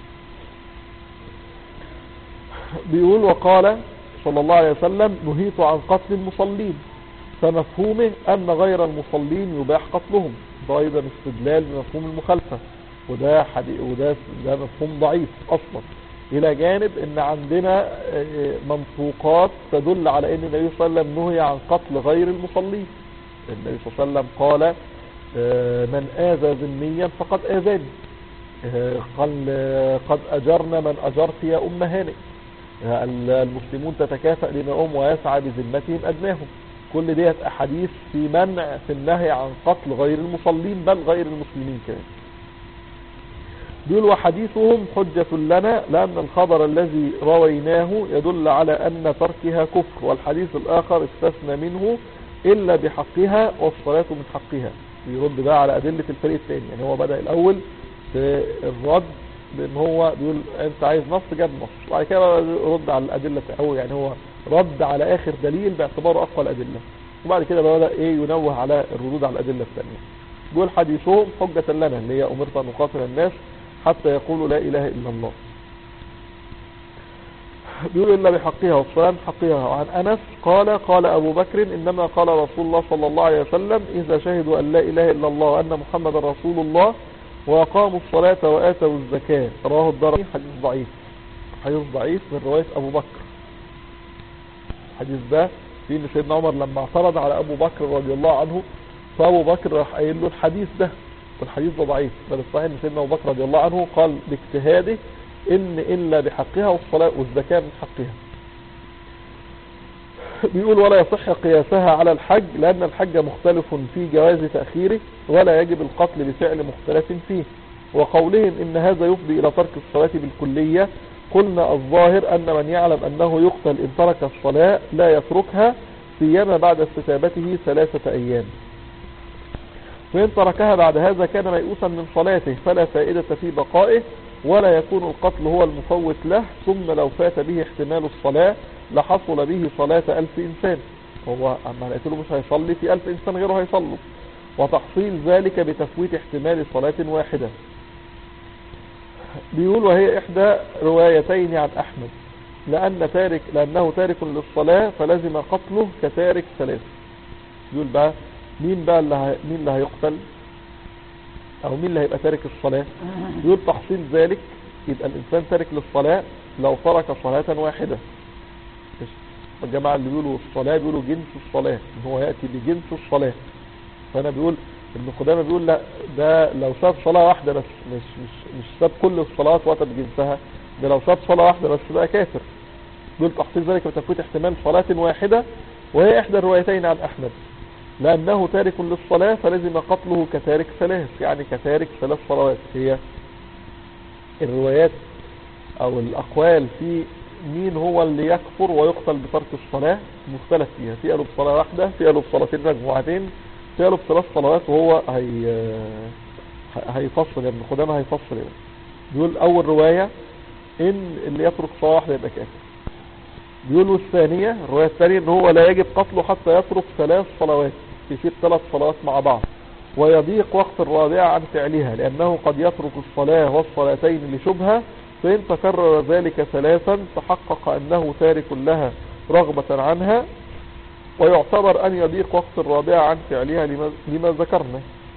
بيقول وقال صلى الله عليه وسلم نهيت عن قتل المصلين فمفهومه أن غير المصلين يباح قتلهم ده أيضا استدلال بمفهوم المخالفة وده, حدي... وده ده مفهوم ضعيف أصلا إلى جانب أن عندنا آه، منطوقات تدل على أن النبي صلى الله عليه وسلم نهي عن قتل غير المصلين النبي صلى الله عليه وسلم قال آه، من آذى ذميا فقد آذاني آه، قال آه، قد أجرنا من أجرت يا أم هانئ ال- المسلمون تتكافأ دماؤهم ويسعى بذمتهم أدناهم كل ديت أحاديث في منع في النهي عن قتل غير المصلين بل غير المسلمين كمان بيقول وحديثهم حجة لنا لأن الخبر الذي رويناه يدل على أن تركها كفر والحديث الآخر استثنى منه إلا بحقها والصلاة من حقها بيرد بقى على أدلة الفريق الثاني يعني هو بدأ الأول في الرد بان هو بيقول انت عايز نص جاب نص وبعد كده بقى رد على الادله او يعني هو رد على اخر دليل باعتباره اقوى الادله وبعد كده بدا ايه ينوه على الردود على الادله الثانيه بيقول حديثهم حجه لنا اللي هي امرت ان نقاتل الناس حتى يقولوا لا اله الا الله بيقول إلا بحقها والصلاة من حقها وعن أنس قال قال أبو بكر إنما قال رسول الله صلى الله عليه وسلم إذا شهدوا أن لا إله إلا الله وأن محمد رسول الله وأقاموا الصلاة وآتوا الزكاة رواه الدرمي حديث ضعيف حديث ضعيف من رواية أبو بكر الحديث ده في ان سيدنا عمر لما اعترض على أبو بكر رضي الله عنه فأبو بكر راح قايل له الحديث ده والحديث ده ضعيف بل الصحيح ان سيدنا أبو بكر رضي الله عنه قال باجتهاده إن إلا بحقها والصلاة والزكاة من حقها بيقول ولا يصح قياسها على الحج لأن الحج مختلف في جواز تأخيره ولا يجب القتل بفعل مختلف فيه وقولهم إن هذا يفضي إلى ترك الصلاة بالكلية قلنا الظاهر أن من يعلم أنه يقتل إن ترك الصلاة لا يتركها سيما بعد استتابته ثلاثة أيام وإن تركها بعد هذا كان ميؤوسا من صلاته فلا فائدة في بقائه ولا يكون القتل هو المفوت له ثم لو فات به احتمال الصلاة لحصل به صلاة ألف إنسان هو أما هنقتله مش هيصلي في ألف إنسان غيره هيصلوا وتحصيل ذلك بتفويت احتمال صلاة واحدة بيقول وهي إحدى روايتين عن أحمد لأن تارك لأنه تارك للصلاة فلزم قتله كتارك ثلاث يقول بقى مين بقى اللي ه... مين اللي هيقتل او مين اللي هيبقى تارك الصلاة يقول تحصيل ذلك يبقى الانسان تارك للصلاة لو ترك صلاة واحدة الجماعة اللي بيقولوا الصلاة بيقولوا جنس الصلاة ان هو يأتي بجنس الصلاة فانا بيقول ابن قدامة بيقول لا ده لو ساب صلاة واحدة بس مش مش مش ساب كل الصلوات واتى بجنسها ده لو ساب صلاة واحدة بس بقى كافر دول تحصيل ذلك بتفويت احتمال صلاة واحدة وهي احدى الروايتين عن احمد لأنه تارك للصلاة فلزم قتله كتارك ثلاث يعني كتارك ثلاث صلوات هي الروايات أو الأقوال في مين هو اللي يكفر ويقتل بترك الصلاة مختلف فيها في قالوا بصلاة واحدة في قالوا بصلاتين مجموعتين في قالوا بثلاث صلوات وهو هي هيفصل ابن خدامة هيفصل يعني. بيقول أول رواية إن اللي يترك صلاة واحدة يبقى كافر بيقولوا الثانية الرواية الثانية إن هو لا يجب قتله حتى يترك ثلاث صلوات يصير ثلاث صلوات مع بعض ويضيق وقت الرابعة عن فعلها لأنه قد يترك الصلاة والصلاتين لشبهة فإن تكرر ذلك ثلاثا تحقق أنه تارك لها رغبة عنها ويعتبر أن يضيق وقت الرابعة عن فعلها لما, لما ذكرنا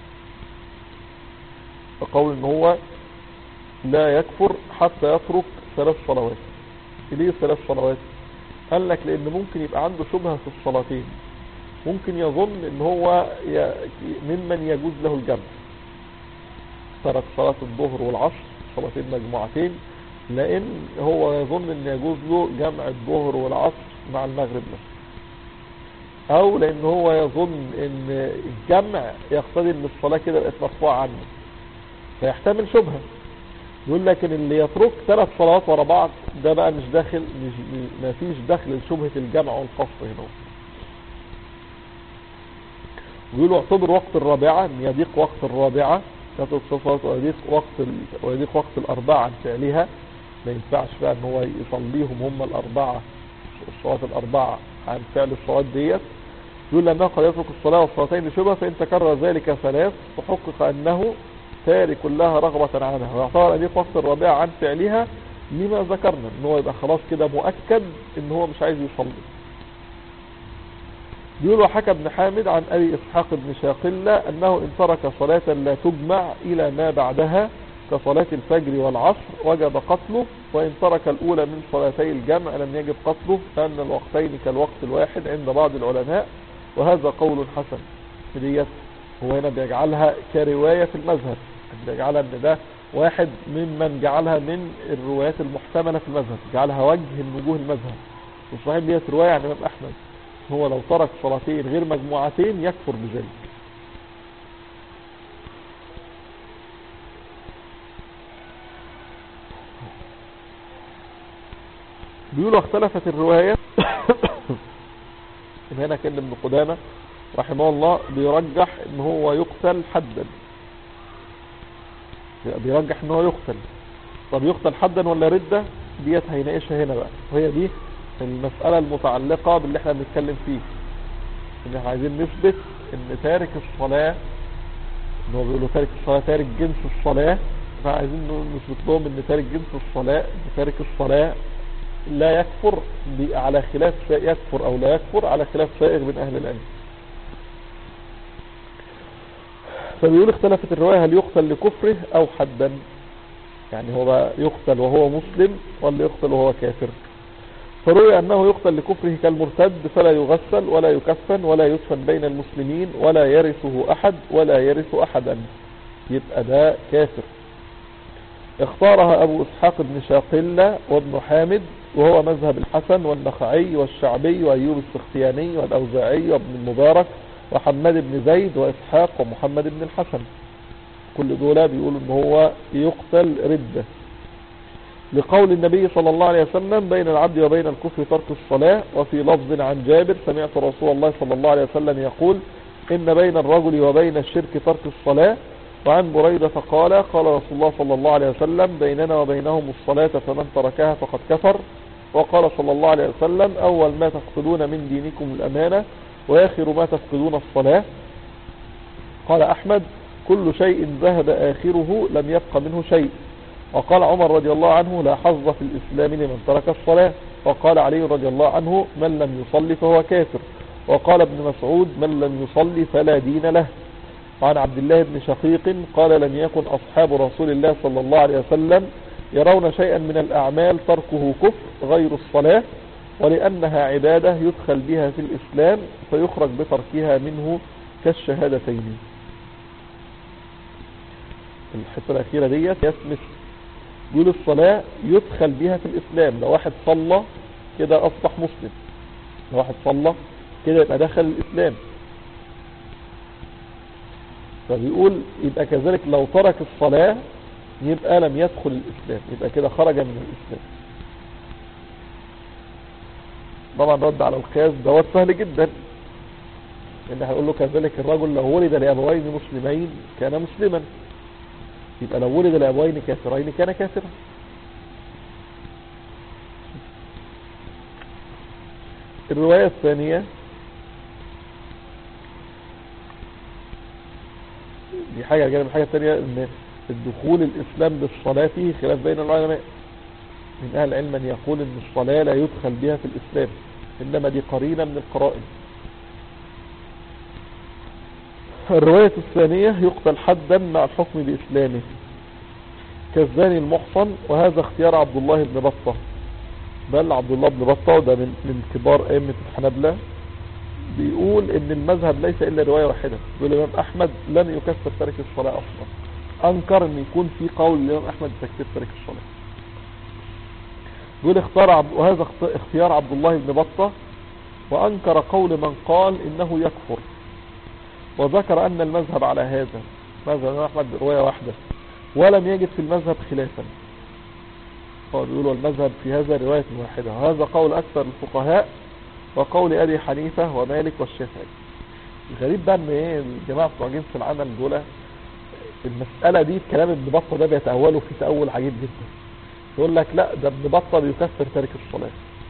فقول ان هو لا يكفر حتى يترك ثلاث صلوات ليه ثلاث صلوات قال لك لان ممكن يبقى عنده شبهة في الصلاتين ممكن يظن ان هو ي- ممن يجوز له الجمع ترك صلاة الظهر والعصر صلاتين مجموعتين لان هو يظن ان يجوز له جمع الظهر والعصر مع المغرب مثلا او لان هو يظن ان الجمع يقتضي ان الصلاة كده بقت مرفوعة عنه فيحتمل شبهة يقول لكن اللي يترك ثلاث صلوات ورا بعض ده بقى مش داخل مش ما فيش دخل لشبهة الجمع والقصر هنا ويقولوا اعتبر وقت الرابعة ان يضيق وقت الرابعة تترك صلوات ويضيق وقت ال... ويضيق وقت الأربعة عن فعلها ما ينفعش بقى ان هو يصليهم هم الأربعة الصلوات الأربعة عن فعل الصلوات ديت يقول لأنه قد يترك الصلاة والصلاتين لشبهة فإن تكرر ذلك ثلاث تحقق أنه تارك لها رغبة عنها ويعتبر أن يقف وقت الرابعة عن فعلها لما ذكرنا ان هو يبقى خلاص كده مؤكد ان هو مش عايز يصلي بيقول وحكى ابن حامد عن أبي إسحاق بن شاقلة أنه إن ترك صلاة لا تجمع إلى ما بعدها كصلاة الفجر والعصر وجب قتله وإن ترك الأولى من صلاتي الجمع لم يجب قتله لأن الوقتين كالوقت الواحد عند بعض العلماء وهذا قول حسن ديت هو هنا بيجعلها كرواية في المذهب بيجعلها ان ده واحد ممن جعلها من الروايات المحتملة في المذهب جعلها وجه من وجوه المذهب وصحيح ديت رواية عن الإمام أحمد هو لو ترك صلاتين غير مجموعتين يكفر بذلك بيقولوا اختلفت الرواية هنا كان ابن قدامة رحمه الله بيرجح ان هو يقتل حدا بيرجح ان هو يقتل طب يقتل حدا ولا ردة ديت هيناقشها هنا بقى وهي دي المسألة المتعلقة باللي احنا بنتكلم فيه ان احنا عايزين نثبت ان تارك الصلاة ان هو بيقولوا تارك الصلاة تارك جنس الصلاة فعايزين نثبت لهم ان تارك جنس الصلاة ان تارك الصلاة لا يكفر على خلاف يكفر او لا يكفر على خلاف سائغ من اهل العلم فبيقول اختلفت الرواية هل يقتل لكفره او حدا يعني هو بقى يقتل وهو مسلم ولا يقتل وهو كافر فروي أنه يقتل لكفره كالمرتد فلا يغسل ولا يكفن ولا يدفن بين المسلمين ولا يرثه أحد ولا يرث أحدا يبقى ده كافر اختارها أبو إسحاق بن شاقلة وابن حامد وهو مذهب الحسن والنخعي والشعبي وأيوب السختياني والأوزاعي وابن المبارك وحماد بن زيد وإسحاق ومحمد بن الحسن كل دول بيقولوا ان هو يقتل ردة لقول النبي صلى الله عليه وسلم بين العبد وبين الكفر ترك الصلاة وفي لفظ عن جابر سمعت رسول الله صلى الله عليه وسلم يقول إن بين الرجل وبين الشرك ترك الصلاة وعن بريدة قال قال رسول الله صلى الله عليه وسلم بيننا وبينهم الصلاة فمن تركها فقد كفر وقال صلى الله عليه وسلم أول ما تفقدون من دينكم الأمانة وآخر ما تفقدون الصلاة قال أحمد كل شيء ذهب آخره لم يبق منه شيء وقال عمر رضي الله عنه لا حظ في الإسلام لمن ترك الصلاة وقال علي رضي الله عنه من لم يصلي فهو كافر وقال ابن مسعود من لم يصلي فلا دين له وعن عبد الله بن شقيق قال لم يكن أصحاب رسول الله صلى الله عليه وسلم يرون شيئا من الأعمال تركه كفر غير الصلاة ولأنها عبادة يدخل بها في الإسلام فيخرج بتركها منه كالشهادتين الحته الاخيره ديت يسمس بيقول الصلاه يدخل بها في الاسلام لو واحد صلى كده اصبح مسلم لو واحد صلى كده يبقى دخل الاسلام فبيقول يبقى كذلك لو ترك الصلاة يبقى لم يدخل الإسلام يبقى كده خرج من الإسلام طبعا رد على القياس دوت سهل جدا ان هنقول له كذلك الرجل لو ولد لأبوين مسلمين كان مسلما يبقى لو ولد لأبوين كافرين كان كافرا الرواية الثانية دي حاجة جانب الحاجة الثانية ان الدخول الاسلام بالصلاة فيه خلاف بين العلماء من اهل العلم من يقول ان الصلاة لا يدخل بها في الاسلام انما دي قرينة من القرائن الرواية الثانية يقتل حدا مع الحكم باسلامه كالزاني المحصن وهذا اختيار عبد الله بن بطة بل عبد الله بن بطة وده من, من كبار ائمة الحنبلة بيقول ان المذهب ليس الا رواية واحدة بيقول الامام احمد لن يكفر تارك الصلاة اصلا انكر ان يكون في قول الامام احمد بتكفير تارك الصلاة بيقول اختار عبد وهذا اخت- اختيار عبد الله بن بطة وانكر قول من قال انه يكفر وذكر ان المذهب على هذا مذهب الامام احمد رواية واحدة ولم يجد في المذهب خلافا هو بيقولوا المذهب في هذا رواية واحدة وهذا قول أكثر الفقهاء وقول أبي حنيفة ومالك والشافعي الغريب بقى ان ايه الجماعة بتوع جنس العمل دول المسألة دي كلام ابن بطة ده بيتأولوا في تأول عجيب جدا يقول لك لا ده ابن بطة بيكفر تارك الصلاة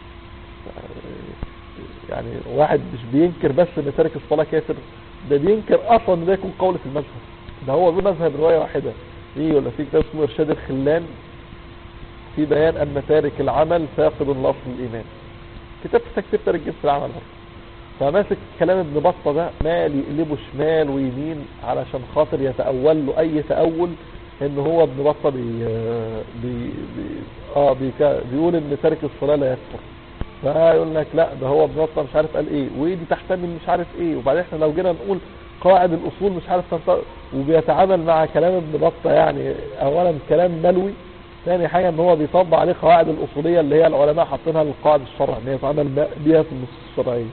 يعني واحد مش بينكر بس ان تارك الصلاة كافر ده بينكر اصلا ان ده يكون قول في المذهب ده هو بمذهب رواية واحدة ايه ولا في كتاب اسمه ارشاد الخلان في بيان ان تارك العمل فاقد لاصل الايمان كتاب في تكفير تارك جنس العمل برضه فماسك كلام ابن بطة ده مال يقلبه شمال ويمين علشان خاطر يتأول له اي تأول ان هو ابن بطة بي بي بي اه بيكا بيقول ان تارك الصلاة لا يكفر فيقول لك لا ده هو ابن بطة مش عارف قال ايه ودي تحتمل مش عارف ايه وبعدين احنا لو جينا نقول قواعد الاصول مش عارف تنطق وبيتعامل مع كلام ابن بطة يعني اولا كلام ملوي ثاني حاجة ان هو بيطبق عليه قواعد الاصولية اللي هي العلماء حاطينها للقواعد الشرع ان هي يتعامل بيها في النصوص الشرعية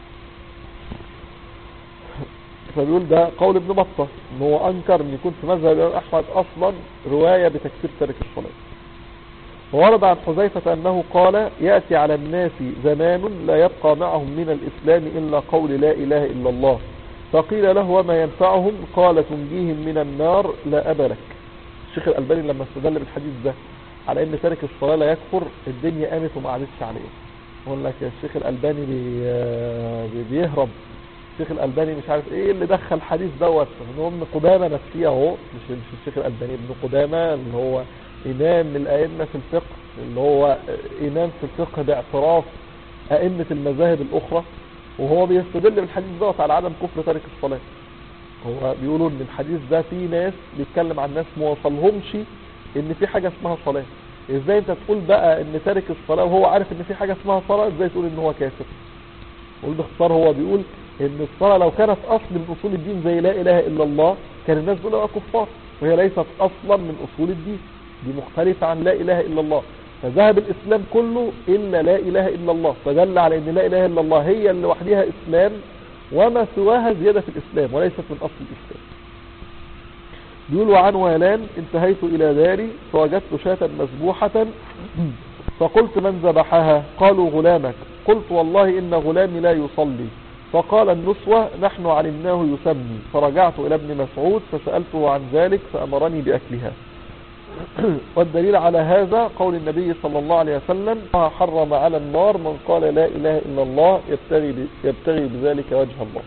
فبيقول ده قول ابن بطة ان هو انكر ان يكون في مذهب الامام احمد اصلا رواية بتكفير تارك الصلاة وورد عن حذيفة انه قال يأتي على الناس زمان لا يبقى معهم من الاسلام الا قول لا اله الا الله فقيل له وما ينفعهم قال تنجيهم من النار لا أبا لك الشيخ الألباني لما استدل بالحديث ده على ان تارك الصلاة لا يكفر الدنيا قامت وما عادتش عليه يقول لك الشيخ الألباني بي بي بيهرب الشيخ الألباني مش عارف ايه اللي دخل الحديث دوت ان هو ابن قدامة نفسيه اهو مش مش الشيخ الألباني ابن قدامة اللي هو إمام من الأئمة في الفقه اللي هو إمام في الفقه باعتراف أئمة المذاهب الأخرى وهو بيستدل بالحديث دوت على عدم كفر تارك الصلاة هو بيقولوا ان الحديث ده في ناس بيتكلم عن ناس ما وصلهمش ان في حاجة اسمها صلاة ازاي انت تقول بقى ان تارك الصلاة وهو عارف ان في حاجة اسمها صلاة ازاي تقول ان هو كافر قول باختصار هو بيقول ان الصلاة لو كانت اصل من اصول الدين زي لا اله الا الله كان الناس بيقولوا كفار وهي ليست اصلا من اصول الدين دي مختلفة عن لا اله الا الله فذهب الاسلام كله الا لا اله الا الله فدل على ان لا اله الا الله هي اللي وحدها اسلام وما سواها زيادة في الاسلام وليست من اصل الاسلام بيقول وعن والان انتهيت الى داري فوجدت شاة مذبوحة فقلت من ذبحها قالوا غلامك قلت والله ان غلامي لا يصلي فقال النسوة نحن علمناه يسمي فرجعت الى ابن مسعود فسألته عن ذلك فامرني باكلها والدليل على هذا قول النبي صلى الله عليه وسلم حرم على النار من قال لا اله الا الله يبتغي, يبتغي بذلك وجه الله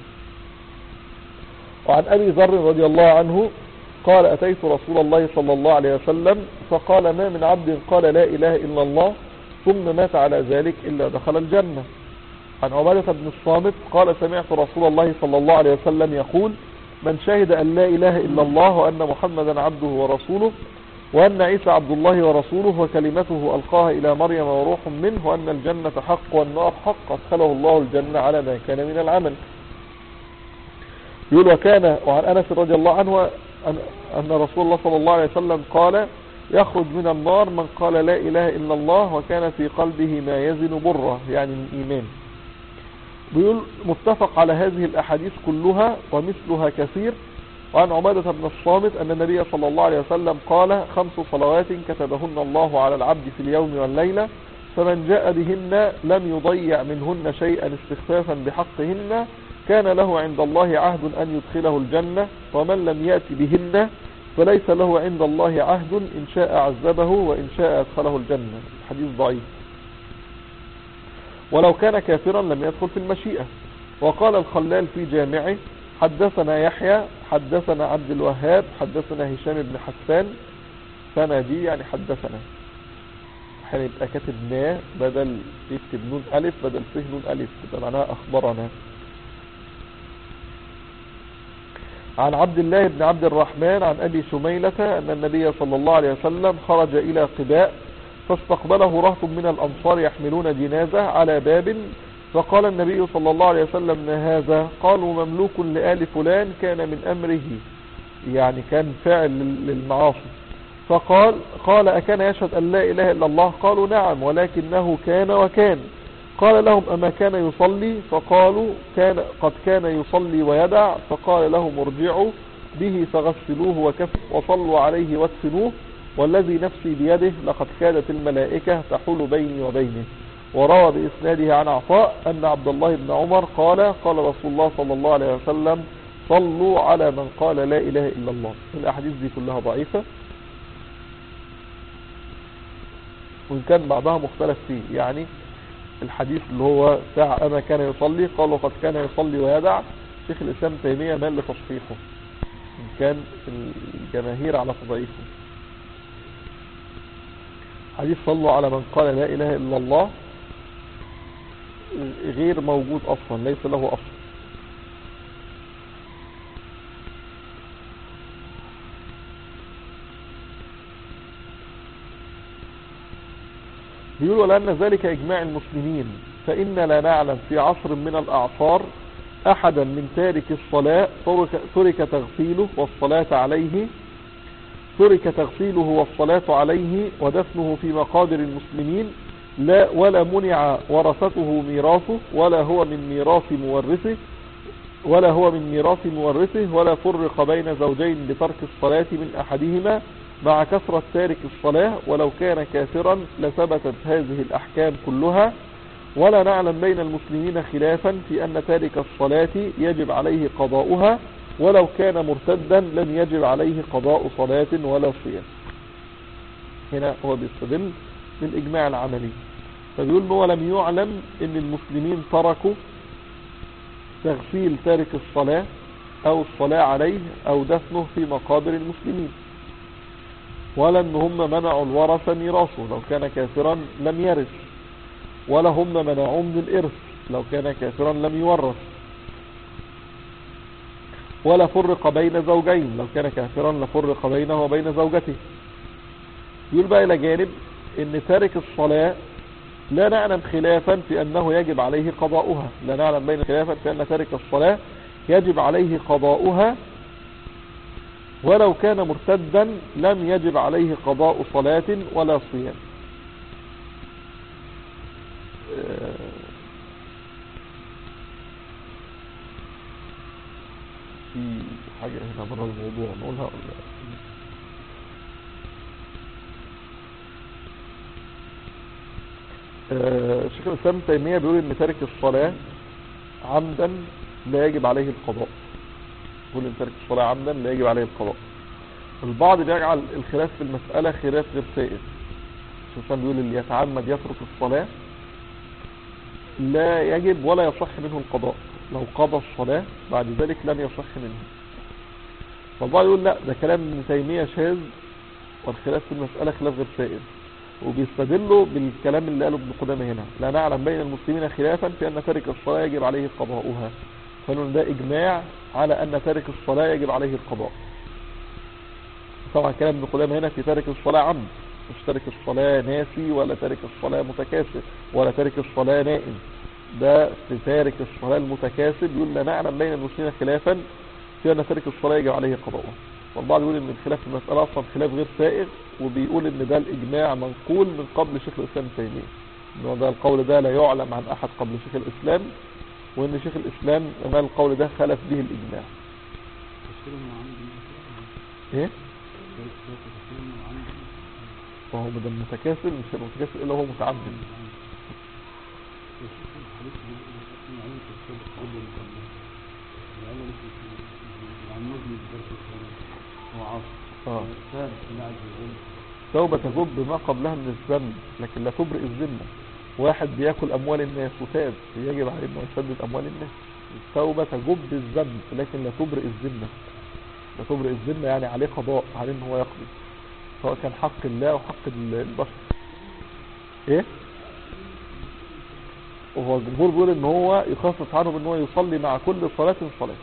وعن ابي ذر رضي الله عنه قال اتيت رسول الله صلى الله عليه وسلم فقال ما من عبد قال لا اله الا الله ثم مات على ذلك الا دخل الجنة عن عبادة بن الصامت قال سمعت رسول الله صلى الله عليه وسلم يقول من شهد ان لا اله الا الله وان محمدا عبده ورسوله وأن عيسى عبد الله ورسوله وكلمته ألقاها إلى مريم وروح منه وأن الجنة حق والنار حق أدخله الله الجنة على ما كان من العمل يقول وكان وعن أنس رضي الله عنه أن رسول الله صلى الله عليه وسلم قال يخرج من النار من قال لا إله إلا الله وكان في قلبه ما يزن بره يعني من إيمان بيقول متفق على هذه الأحاديث كلها ومثلها كثير وعن عبادة بن الصامت أن النبي صلى الله عليه وسلم قال خمس صلوات كتبهن الله على العبد في اليوم والليلة فمن جاء بهن لم يضيع منهن شيئا استخفافا بحقهن كان له عند الله عهد أن يدخله الجنة ومن لم يأتي بهن فليس له عند الله عهد إن شاء عذبه وإن شاء أدخله الجنة حديث ضعيف ولو كان كافرا لم يدخل في المشيئة وقال الخلال في جامعه حدثنا يحيى حدثنا عبد الوهاب حدثنا هشام بن حسان سنة دي يعني حدثنا احيانا يبقى كاتب نا بدل يكتب نون ألف بدل فيه نون ألف تبقى معناها أخبرنا عن عبد الله بن عبد الرحمن عن أبي شميلة أن النبي صلى الله عليه وسلم خرج إلى قباء فاستقبله رهط من الأنصار يحملون جنازة على باب فقال النبي صلى الله عليه وسلم ما هذا قالوا مملوك لآل فلان كان من أمره يعني كان فعل للمعاصي فقال قال أكان يشهد أن لا إله إلا الله قالوا نعم ولكنه كان وكان قال لهم أما كان يصلي فقالوا كان قد كان يصلي ويدع فقال لهم ارجعوا به فغسلوه وكف وصلوا عليه وادفنوه والذي نفسي بيده لقد كادت الملائكة تحول بيني وبينه وروى بإسناده عن عطاء أن عبد الله بن عمر قال قال رسول الله صلى الله عليه وسلم صلوا على من قال لا إله إلا الله الأحاديث دي كلها ضعيفة وإن كان بعضها مختلف فيه يعني الحديث اللي هو ساعة أما كان يصلي قالوا قد كان يصلي ويدع شيخ الإسلام تيمية مال لتصحيحه إن كان الجماهير على تضعيفه حديث صلوا على من قال لا إله إلا الله غير موجود أصلا ليس له أصل بيقولوا لأن ذلك إجماع المسلمين فإن لا نعلم في عصر من الأعصار أحدا من تارك الصلاة ترك, ترك تغسيله والصلاة عليه ترك تغسيله والصلاة عليه ودفنه في مقادر المسلمين لا ولا منع ورثته ميراثه ولا هو من ميراث مورثه ولا هو من ميراث مورثه ولا فرق بين زوجين بترك الصلاة من أحدهما مع كثرة تارك الصلاة ولو كان كافرا لثبتت هذه الأحكام كلها ولا نعلم بين المسلمين خلافا في أن تارك الصلاة يجب عليه قضاؤها ولو كان مرتدا لم يجب عليه قضاء صلاة ولا صيام هنا هو بيستدل بالإجماع العملي فبيقول هو لم يعلم ان المسلمين تركوا تغسيل تارك الصلاة او الصلاة عليه او دفنه في مقابر المسلمين ولا ان هم منعوا الورثة ميراثه لو كان كافرا لم يرث ولا هم منعوه من الارث لو كان كافرا لم يورث ولا فرق بين زوجين لو كان كافرا لفرق بينه وبين زوجته يقول بقى الى جانب ان تارك الصلاة لا نعلم خلافا في انه يجب عليه قضاؤها لا نعلم بين خلافا في ان تارك الصلاة يجب عليه قضاؤها ولو كان مرتدا لم يجب عليه قضاء صلاة ولا صيام في حاجة هنا بره الموضوع نقولها ولا شيخ الإسلام تيمية بيقول ان تارك الصلاة عمدا لا يجب عليه القضاء يقول ان تارك الصلاة عمدا لا يجب عليه القضاء البعض بيجعل الخلاف في المسألة خلاف غير سائر شيخ الإسلام بيقول اللي يتعمد يترك الصلاة لا يجب ولا يصح منه القضاء لو قضى الصلاة بعد ذلك لم يصح منه فالبعض يقول لا ده كلام ابن تيمية شاذ والخلاف في المسألة خلاف غير سائر وبيستدلوا بالكلام اللي قاله ابن قدامه هنا لا نعلم بين المسلمين خلافا في أن تارك الصلاة يجب عليه قضاؤها قالوا ده إجماع على أن تارك الصلاة يجب عليه القضاء طبعا كلام ابن قدامه هنا في تارك الصلاة عمد مش تارك الصلاة ناسي ولا تارك الصلاة متكاسر ولا تارك الصلاة نائم ده في تارك الصلاة المتكاسب يقول لا نعلم بين المسلمين خلافا في أن تارك الصلاة يجب عليه قضاؤها والبعض يقول ان الخلاف في المسألة اصلا خلاف غير سائغ وبيقول ان ده الاجماع منقول من قبل شيخ الاسلام تيمية ان ده القول ده لا يعلم عن احد قبل شيخ الاسلام وان شيخ الاسلام ما القول ده خلف به الاجماع ايه فهو بدل متكاسل مش هيبقى متكاسل الا هو متعمد اه توبة تجب بما قبلها من الذنب لكن لا تبرئ الذمة واحد بياكل اموال الناس وتاب يجب عليه انه يسدد اموال الناس التوبة تجب الذنب لكن لا تبرئ الذمة لا تبرئ الذمة يعني عليه قضاء عليه ان هو يقضي سواء كان حق الله او حق ال- البشر ايه وهو الجمهور بيقول ان هو يخصص عنه بان هو يصلي مع كل صلاة صلاة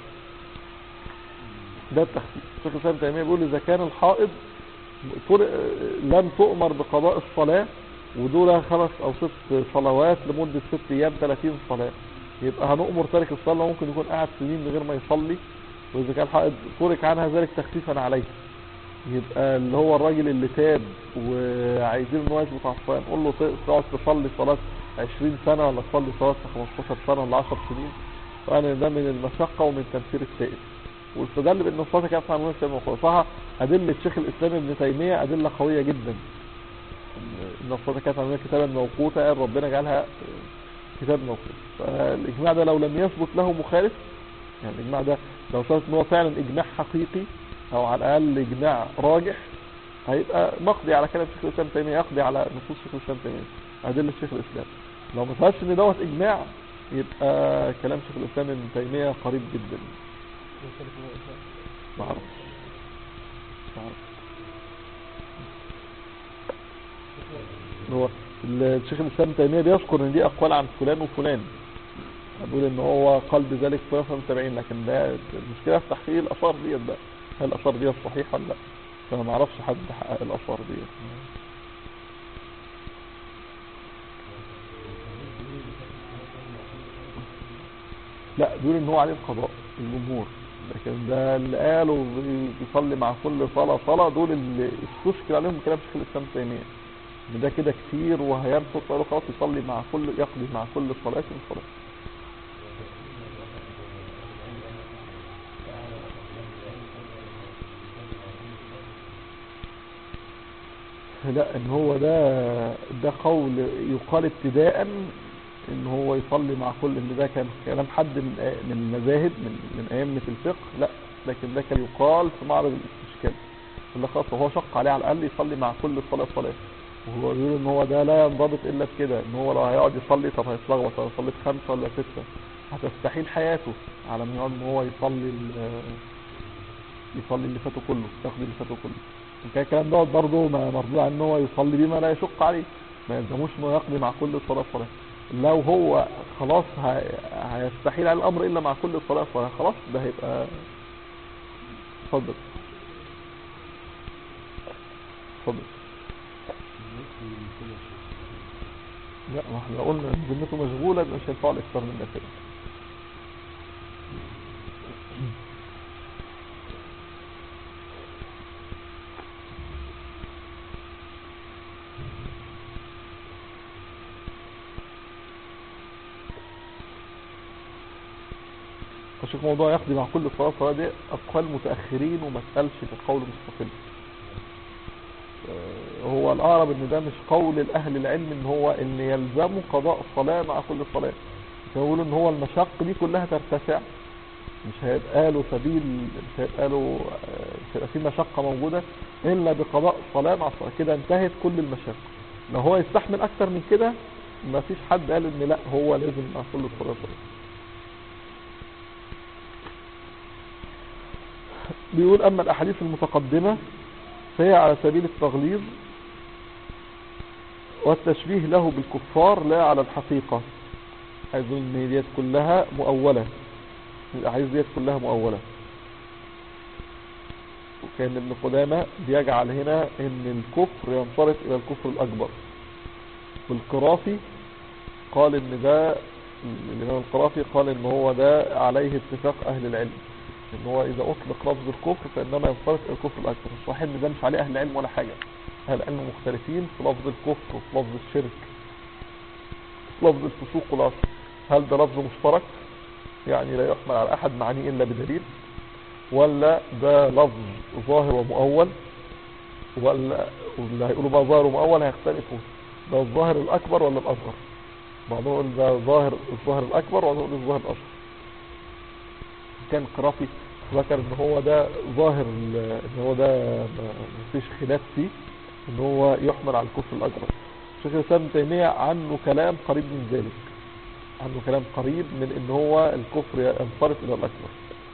ده التخفيف الشيخ الاسلام تيمية بيقول اذا كان الحائض فر- لم تؤمر بقضاء الصلاة ودول خمس او ست صلوات لمدة ست ايام 30 صلاة يبقى هنؤمر تارك الصلاة ممكن يكون قاعد سنين من غير ما يصلي واذا كان حائض ترك عنها ذلك تخفيفا عليه يبقى اللي هو الراجل اللي تاب وعايزين ان هو يثبت على الصيام نقول له ت- تقعد تصلي صلاة 20 سنة ولا تصلي صلاة 15 سنة ولا 10 سنين فأنا ده من المشقة ومن تنفير السائل واستدل بأن الصلاة كانت عن نفس المخلصها أدلة شيخ الإسلام ابن تيمية أدلة قوية جدا إن الصلاة كانت عن كتابا موقوتا قال ربنا جعلها كتاب موقوت فالإجماع ده لو لم يثبت له مخالف يعني الإجماع ده لو ثبت إن هو فعلا إجماع حقيقي أو على الأقل إجماع راجح هيبقى مقضي على كلام شيخ الإسلام تيمية يقضي على نصوص شيخ الإسلام تيمية أدلة شيخ الإسلام لو ما ثبتش إن دوت إجماع يبقى كلام شيخ الإسلام ابن تيمية قريب جدا ما أعرف ما أعرف هو الشيخ الإسلام ابن تيمية بيذكر إن دي أقوال عن فلان وفلان بيقول إن هو قال بذلك فلان فمتابعين لكن ده المشكلة في تحقيق الآثار ديت بقى هل الآثار ديت صحيحة ولا لا فأنا ما أعرفش حد حقق الآثار ديت لا بيقول ان هو عليه القضاء الجمهور لكن ده اللي قالوا بيصلي مع كل صلاة صلاة دول اللي استشكل عليهم كلام شيخ الاسلام تيمية ان ده كده كتير وهينفق قالوا خلاص يصلي مع كل يقضي مع كل صلاة صلاة لا ان هو ده ده قول يقال ابتداء ان هو يصلي مع كل ان ده كان كلام حد من من المذاهب من من ائمه الفقه لا لكن ده كان يقال في معرض الاستشكال اللي خلاص هو شق عليه على الاقل يصلي مع كل صلاه صلاه وهو بيقول ان هو ده لا ينضبط الا بكده ان هو لو هيقعد يصلي طب هيتلخبط لو صليت خمسه ولا سته هتستحيل حياته على ما يقعد ان هو يصلي ال- يصلي اللي فاته كله ياخد اللي فاته كله كان الكلام دوت برضه ما مردود عن ان هو يصلي بما لا يشق عليه ما يلزموش انه يقضي مع كل صلاه صلاه لو هو خلاص هي- هيستحيل على الامر الا مع كل صلاه صلاه خلاص ده هيبقى اتفضل اتفضل لا ما احنا قلنا ان ذمته مشغوله مش هينفع الاكثر من كده فشوف موضوع يقضي مع كل صلاة صلاة دي أقوال متأخرين وما تقالش في قول مستقل آه، هو الأقرب إن ده مش قول الأهل العلم إن هو إن يلزموا قضاء الصلاة مع كل صلاة يقولوا إن هو المشاق دي كلها ترتفع مش هيبقى له سبيل مش هيبقى له آه، مش هيبقى في مشقة موجودة إلا بقضاء الصلاة مع الصلاة كده انتهت كل المشاق لو هو يستحمل أكتر من كده ما فيش حد قال إن لا هو لازم مع كل صلاة صلاة بيقول أما الأحاديث المتقدمة فهي على سبيل التغليظ والتشبيه له بالكفار لا على الحقيقة عايزون ان هي ديت كلها مؤولة الأحاديث ديت كلها مؤولة وكان ابن قدامة بيجعل هنا ان الكفر ينصرف الى الكفر الأكبر والقرافي قال ان ده الإمام القرافي قال ان هو ده عليه اتفاق أهل العلم ان هو اذا اطلق لفظ الكفر فانما ينصرف الى الكفر الاكبر الصحيح ان ده مش عليه اهل العلم ولا حاجة اهل العلم مختلفين في لفظ الكفر وفي لفظ الشرك في لفظ الفسوق والعصر هل ده لفظ مشترك يعني لا يحمل على احد معانيه الا بدليل ولا ده لفظ ظاهر ومؤول ولا واللي هيقولوا بقى ظاهر ومؤول هيختلفوا ده الظاهر الأكبر ولا الأصغر بعضهم يقول ده ظاهر الظاهر الأكبر وبعضهم يقول الظاهر الأصغر كان قرافي ذكر ان هو ده ظاهر ال- ان هو ده ما- مفيش خلاف فيه ان هو يحمل على الكفر الأكبر شيخ الإسلام ابن تيمية عنه كلام قريب من ذلك عنه كلام قريب من ان هو الكفر ينصرف الى الاكبر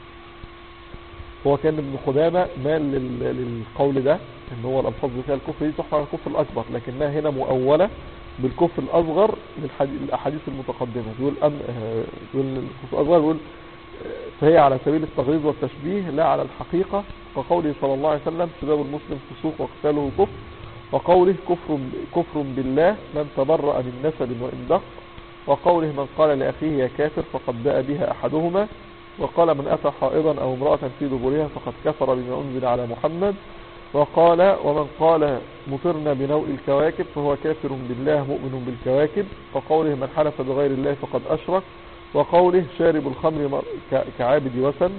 هو كان ابن قدامة مال لل- للقول ده ان هو الالفاظ اللي فيها الكفر دي تحمل على الكفر الاكبر لكنها هنا مؤولة بالكفر الاصغر للحدي- الاحاديث المتقدمة يقول أم آه، يقول الكفر الاصغر يقول آه، فهي على سبيل التغليظ والتشبيه لا على الحقيقة وقوله صلى الله عليه وسلم سباب المسلم فسوق وقتاله كفر وقوله كفر كفر بالله من تبرأ من نسب وإن دق وقوله من قال لأخيه يا كافر فقد باء بها أحدهما وقال من أتى حائضا أو امرأة في دبرها فقد كفر بما أنزل على محمد وقال ومن قال مطرنا بنوء الكواكب فهو كافر بالله مؤمن بالكواكب وقوله من حلف بغير الله فقد أشرك وقوله شارب الخمر مر- ك- كعابد وثن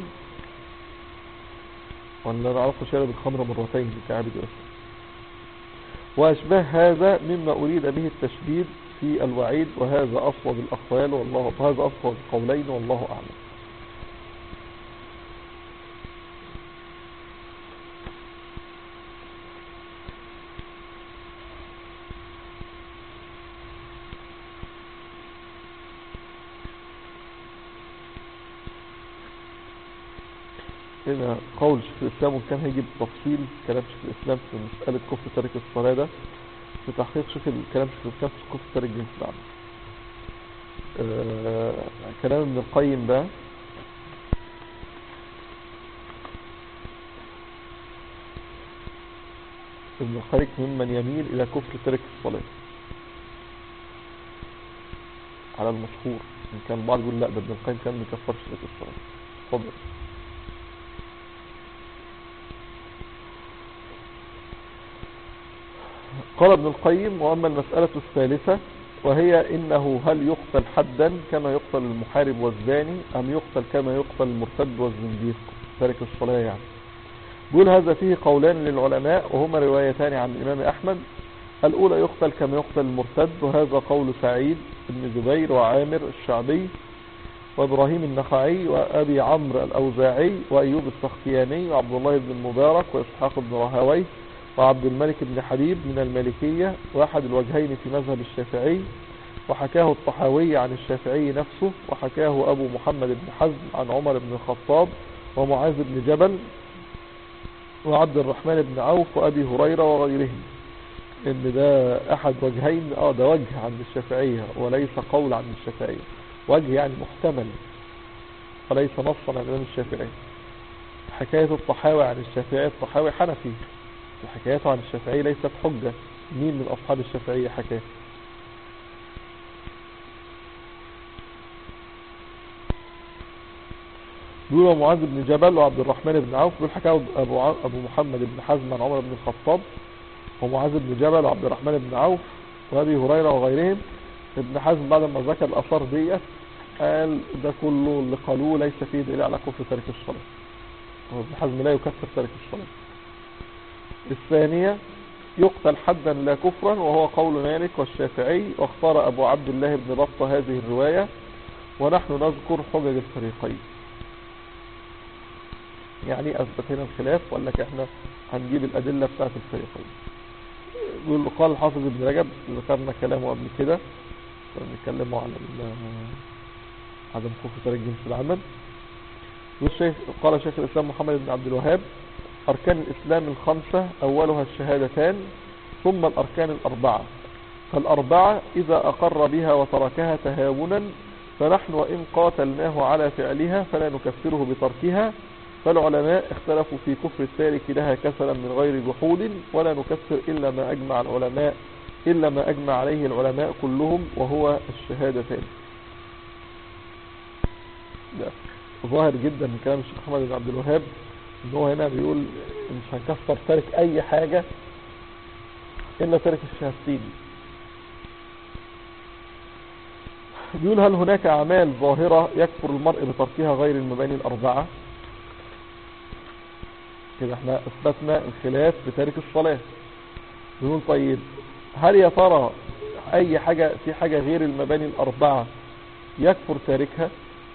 ولا نعرفه شارب الخمر مرتين كعابد وثن وأشباه هذا مما أريد به التشديد في الوعيد وهذا أصوب الأقوال والله وهذا أصوب القولين والله أعلم هنا قول شيخ الإسلام وكان هيجي بالتفصيل كلام شيخ الإسلام في مسألة كفر تارك الصلاة ده في تحقيق شيخ الكلام شيخ الإسلام في كفر تارك جنس العمل آه كلام ابن القيم ده ابن القيم ممن يميل إلى كفر تارك الصلاة على المشهور إن كان البعض يقول لا ده ابن القيم كان بيكفرش تارك الصلاة اتفضل قال ابن القيم وأما المسألة الثالثة وهي إنه هل يقتل حدا كما يقتل المحارب والزاني أم يقتل كما يقتل المرتد والزنديق تارك الصلاة يعني بيقول هذا فيه قولان للعلماء وهما روايتان عن الإمام أحمد الأولى يقتل كما يقتل المرتد وهذا قول سعيد بن جبير وعامر الشعبي وإبراهيم النخعي وأبي عمرو الأوزاعي وأيوب السختياني وعبد الله بن المبارك وإسحاق بن رهوي وعبد الملك بن حبيب من المالكية واحد الوجهين في مذهب الشافعي وحكاه الطحاوي عن الشافعي نفسه وحكاه أبو محمد بن حزم عن عمر بن الخطاب ومعاذ بن جبل وعبد الرحمن بن عوف وأبي هريرة وغيرهم إن ده أحد وجهين آه ده وجه عند الشافعية وليس قول عند الشافعية وجه يعني محتمل وليس نصا عن الإمام الشافعي حكاية الطحاوي عن الشافعي الطحاوي حنفي وحكايته عن الشافعي ليست حجة مين من أصحاب الشافعية حكاه بيقول معاذ بن جبل وعبد الرحمن بن عوف بيقول حكاه أبو, ع... أبو محمد بن حزم عن عمر بن الخطاب ومعاذ بن جبل وعبد الرحمن بن عوف وأبي هريرة وغيرهم ابن حزم بعد ما ذكر الأثار ديت قال ده كله اللي قالوه ليس فيه دليل على كفر تارك الصلاة وابن حزم لا يكفر تارك الصلاة الثانية يقتل حدا لا كفرا وهو قول مالك والشافعي واختار أبو عبد الله بن بطة هذه الرواية ونحن نذكر حجج الفريقين يعني أثبت هنا الخلاف وقال لك احنا هنجيب الأدلة بتاعت الفريقين يقول قال الحافظ ابن رجب ذكرنا كلامه قبل كده نتكلموا على عدم كفر تارك جنس العمل والشيخ قال شيخ الإسلام محمد بن عبد الوهاب أركان الإسلام الخمسة أولها الشهادتان ثم الأركان الأربعة فالأربعة إذا أقر بها وتركها تهاونا فنحن وإن قاتلناه على فعلها فلا نكفره بتركها فالعلماء اختلفوا في كفر التارك لها كسلا من غير جحود ولا نكفر إلا ما أجمع العلماء إلا ما أجمع عليه العلماء كلهم وهو الشهادتان ده ظاهر جدا من كلام الشيخ محمد بن عبد الوهاب ان هو هنا بيقول مش هنكفر تارك اي حاجة الا تارك الشهادتين بيقول هل هناك اعمال ظاهرة يكفر المرء بتركها غير المباني الاربعة كده احنا اثبتنا الخلاف في تارك الصلاة بنقول طيب هل يا ترى اي حاجة في حاجة غير المباني الاربعة يكفر تاركها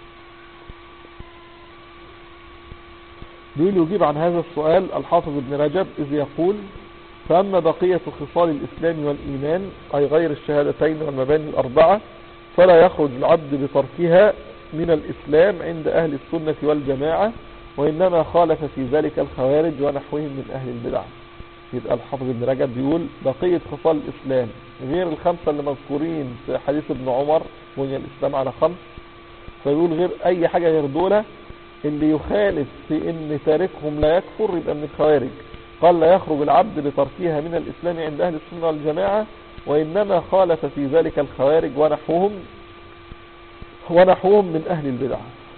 بيقول يجيب عن هذا السؤال الحافظ ابن رجب إذ يقول فأما بقية خصال الإسلام والإيمان أي غير الشهادتين والمباني الأربعة فلا يخرج العبد بتركها من الإسلام عند أهل السنة والجماعة وإنما خالف في ذلك الخوارج ونحوهم من أهل البدع يبقى الحافظ ابن رجب بيقول بقية خصال الإسلام غير الخمسة اللي مذكورين في حديث ابن عمر بني الإسلام على خمس فيقول غير أي حاجة غير دولة اللي يخالف في ان تاركهم لا يكفر يبقى من الخوارج قال لا يخرج العبد بتركها من الإسلام عند أهل السنة والجماعة وإنما خالف في ذلك الخوارج ونحوهم ونحوهم من أهل البدع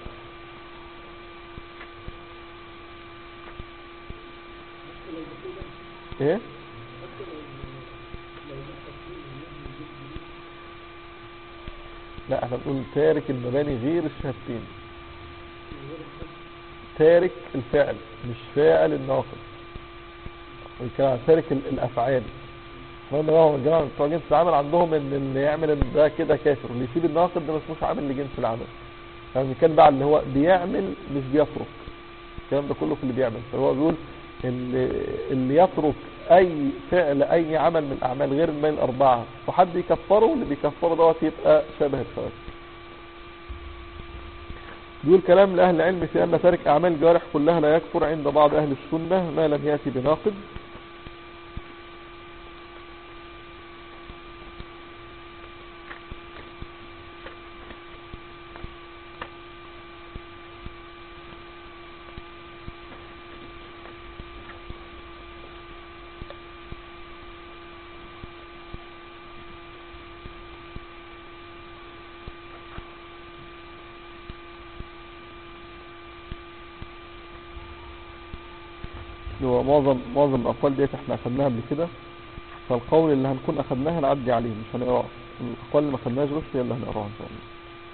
ايه لا احنا بنقول تارك المباني غير الشهادتين تارك الفعل مش فاعل الناقض ويتكلم عن تارك ال- الافعال فهم هو الجماعه بتوع جنس العمل عندهم ان اللي يعمل ده كده كافر واللي يسيب الناقض ده ما اسموش عامل لجنس العمل يعني كان بقى اللي هو بيعمل مش بيترك الكلام ده كله في اللي بيعمل فهو بيقول اللي, اللي يترك اي فعل اي عمل من الاعمال غير المال الاربعه وحد يكفره اللي بيكفره دوت يبقى شبه الخوارج بيقول كلام لأهل العلم في أن تارك أعمال الجوارح كلها لا يكفر عند بعض أهل السنة ما لم يأتي بناقض هو معظم معظم الأقوال ديت احنا أخدناها قبل كده فالقول اللي هنكون أخدناها نعدي عليه مش هنقراه الأقوال اللي ما أخدناهاش بس هي اللي هنقراها إن شاء الله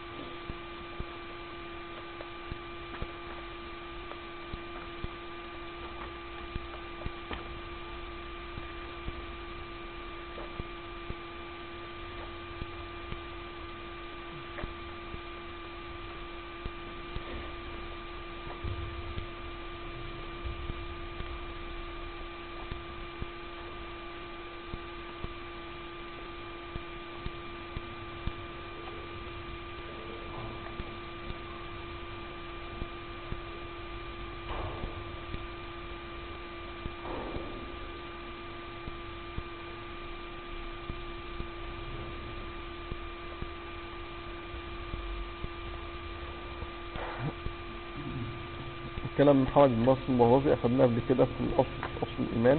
الكلام من محمد بن ناصر المغازي أخدناه قبل كده في الأصل أصل الإيمان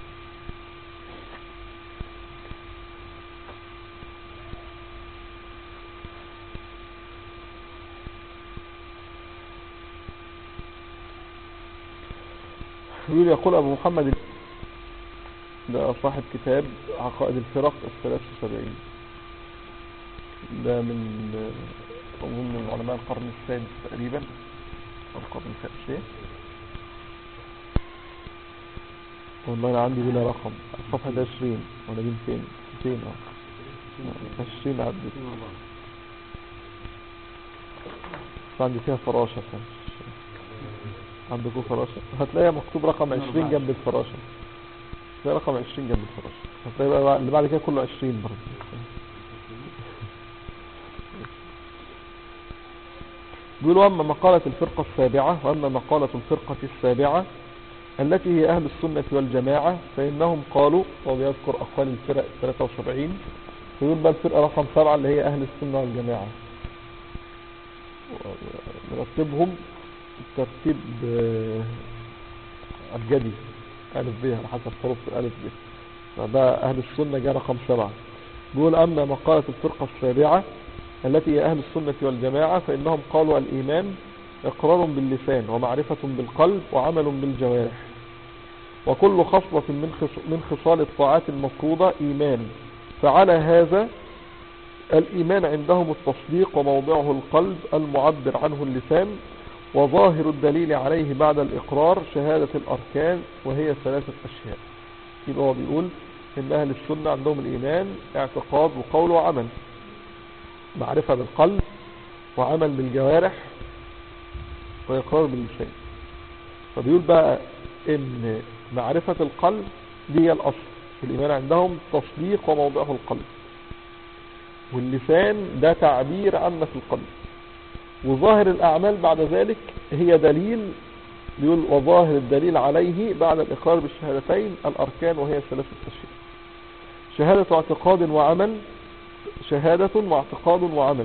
يقول يقول أبو محمد ده صاحب كتاب عقائد الفرق الثلاث وسبعين ده من أظن من علماء القرن السادس تقريبا أو القرن السادس إيه؟ والله أنا عندي بلا رقم صفحة 20 ولا دي 200 200 اه 20 عدت بس عندي فيها فراشة فمش عندكم فراشة هتلاقيها مكتوب رقم 20 جنب الفراشة هتلاقي رقم 20 جنب الفراشة هتلاقي بقى اللي بعد كده كله 20 برضه بيقولوا أما مقالة الفرقة السابعة وأما مقالة الفرقة السابعة التي هي أهل السنة والجماعة فإنهم قالوا وبيذكر أقوال الفرق 73 ويقول بقى الفرقة رقم سبعة اللي هي أهل السنة والجماعة نرتبهم ترتيب آه، أبجدي ألف ب على حسب حروف الألف ب فده أهل السنة جاء رقم سبعة بيقول أما مقالة الفرقة السابعة التي هي أهل السنة والجماعة فإنهم قالوا الإيمان إقرار باللسان ومعرفة بالقلب وعمل بالجوارح وكل خصلة من خص- من خصال الطاعات المفروضة إيمان فعلى هذا الإيمان عندهم التصديق وموضعه القلب المعبر عنه اللسان وظاهر الدليل عليه بعد الإقرار شهادة الأركان وهي ثلاثة أشياء يبقى هو بيقول إن أهل السنة عندهم الإيمان اعتقاد وقول وعمل معرفة بالقلب وعمل بالجوارح وإقرار باللسان فبيقول بقى إن معرفة القلب دي هي الأصل الإيمان عندهم تصديق وموضعه القلب واللسان ده تعبير عما في القلب وظاهر الأعمال بعد ذلك هي دليل بيقول وظاهر الدليل عليه بعد الإقرار بالشهادتين الأركان وهي ثلاثة أشياء شهادة اعتقاد وعمل شهادة واعتقاد وعمل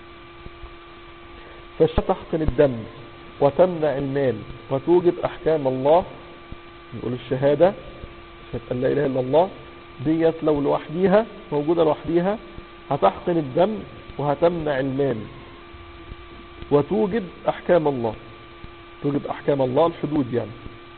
فشتحقن الدم وتمنع المال وتوجد أحكام الله نقول الشهادة شهادة أن لا إله إلا الله ديت لو لوحديها موجودة لوحديها هتحقن الدم وهتمنع المال وتوجد أحكام الله توجد أحكام الله الحدود يعني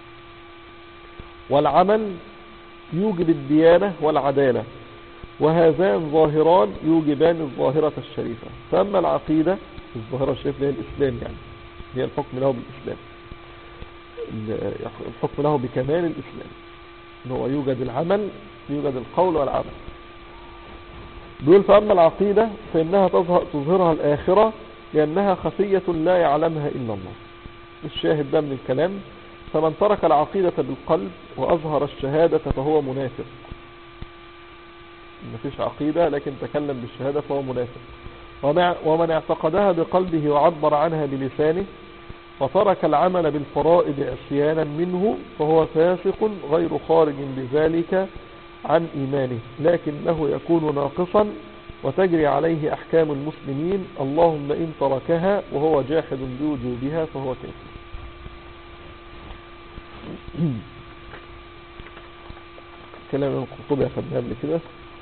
والعمل يوجب الديانة والعدالة وهذان ظاهران يوجبان الظاهرة الشريفة فأما العقيدة الظاهرة الشريفة هي الإسلام يعني هي الحكم له بالإسلام الحكم له بكمال الإسلام إن هو يوجد العمل يوجد القول والعمل بيقول فأما العقيدة فإنها تظهر تظهرها الآخرة لأنها خفية لا يعلمها إلا الله الشاهد ده من الكلام فمن ترك العقيدة بالقلب وأظهر الشهادة فهو منافق مفيش عقيدة لكن تكلم بالشهادة فهو منافق ومن اعتقدها بقلبه وعبر عنها بلسانه وترك العمل بالفرائض عصيانا منه فهو فاسق غير خارج بذلك عن إيمانه لكنه يكون ناقصا وتجري عليه أحكام المسلمين اللهم إن تركها وهو جاحد بوجوبها فهو كافر كلام القرطبي أخذناه قبل كده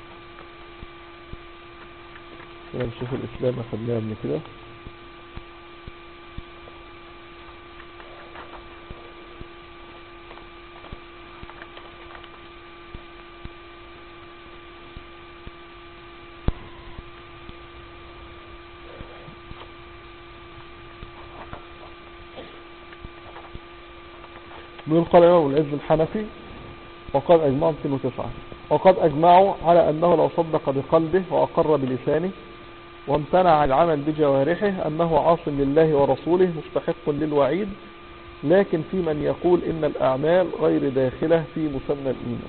كلام شيخ الإسلام أخذناه قبل كده من قال الإمام العز الحنفي وقد أجمعوا 209 وقد أجمعوا على أنه لو صدق بقلبه وأقر بلسانه وامتنع عن العمل بجوارحه أنه عاص لله ورسوله مستحق للوعيد لكن في من يقول إن الأعمال غير داخلة في مسمى الإيمان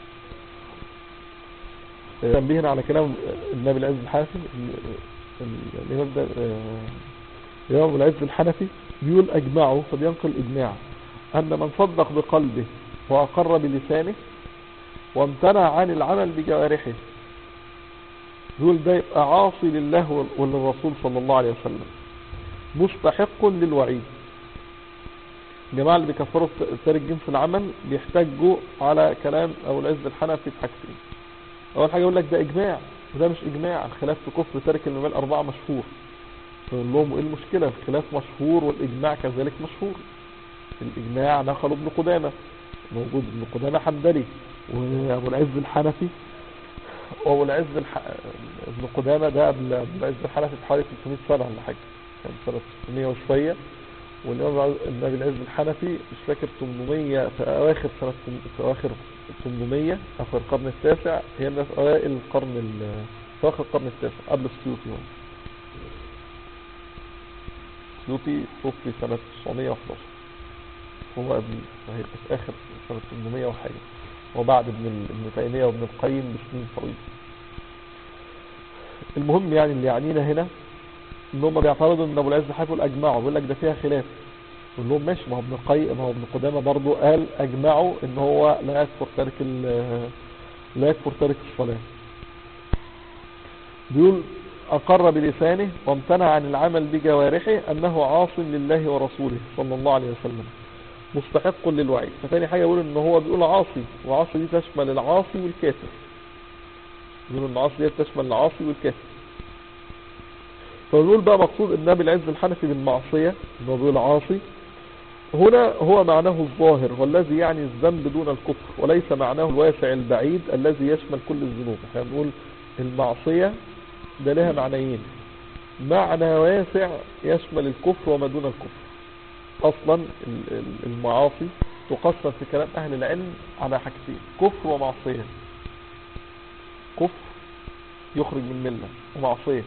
تنبيهنا على كلام النبي العز الحنفي الإمام ده الإمام العز الحنفي بيقول أجمعوا فبينقل إجماع أن من صدق بقلبه وأقر بلسانه وامتنع عن العمل بجوارحه دول ده يبقى عاصي لله وللرسول صلى الله عليه وسلم مستحق للوعيد الجماعة اللي بيكفروا تارك جنس العمل بيحتاجوا على كلام أو العز الحنفي في حاجتين أول حاجة يقول لك ده إجماع وده مش إجماع الخلاف في كفر تارك المال أربعة مشهور فيقول لهم إيه المشكلة الخلاف مشهور والإجماع كذلك مشهور الإجماع نقله ابن قدامة موجود ابن قدامة حنبلي وابو العز الحنفي وابو العز الح... ابن قدامة ده قبل ابو العز الحنفي بحوالي 300 سنة ولا حاجة كان سنة 600 وشوية والإمام النبي العز الحنفي مش فاكر 800 في أواخر سنة في أواخر 800 أخر القرن التاسع هي في أوائل القرن ال... في آخر القرن التاسع قبل السيوطي هو السيوطي توفي سنة 911 هو ابن هيبقى في آخر سنة 800 وحاجة وبعد ابن ابن تيمية وابن القيم بسنين طويلة المهم يعني اللي يعنينا هنا ان هم بيعترضوا ان ابو العز حافظ اجمعوا بيقول لك ده فيها خلاف يقول لهم ماشي ما هو ابن القيم ما هو ابن قدامه برضه قال اجمعوا ان هو لا يكفر تارك لا يكفر تارك الصلاه بيقول اقر بلسانه وامتنع عن العمل بجوارحه انه عاص لله ورسوله صلى الله عليه وسلم مستحق للوعيد فتاني حاجة يقول ان هو بيقول عاصي وعاصي دي تشمل العاصي والكافر يقول ان عاصي دي تشمل العاصي والكافر فنقول بقى مقصود النبي العز الحنفي بالمعصية انه بيقول عاصي هنا هو معناه الظاهر والذي يعني الذنب دون الكفر وليس معناه الواسع البعيد الذي يشمل كل الذنوب احنا بنقول المعصية ده لها معنيين معنى واسع يشمل الكفر وما دون الكفر اصلا ال- ال- المعاصي تقسم في كلام اهل العلم على حاجتين كفر ومعصية كفر يخرج من ملة ومعصية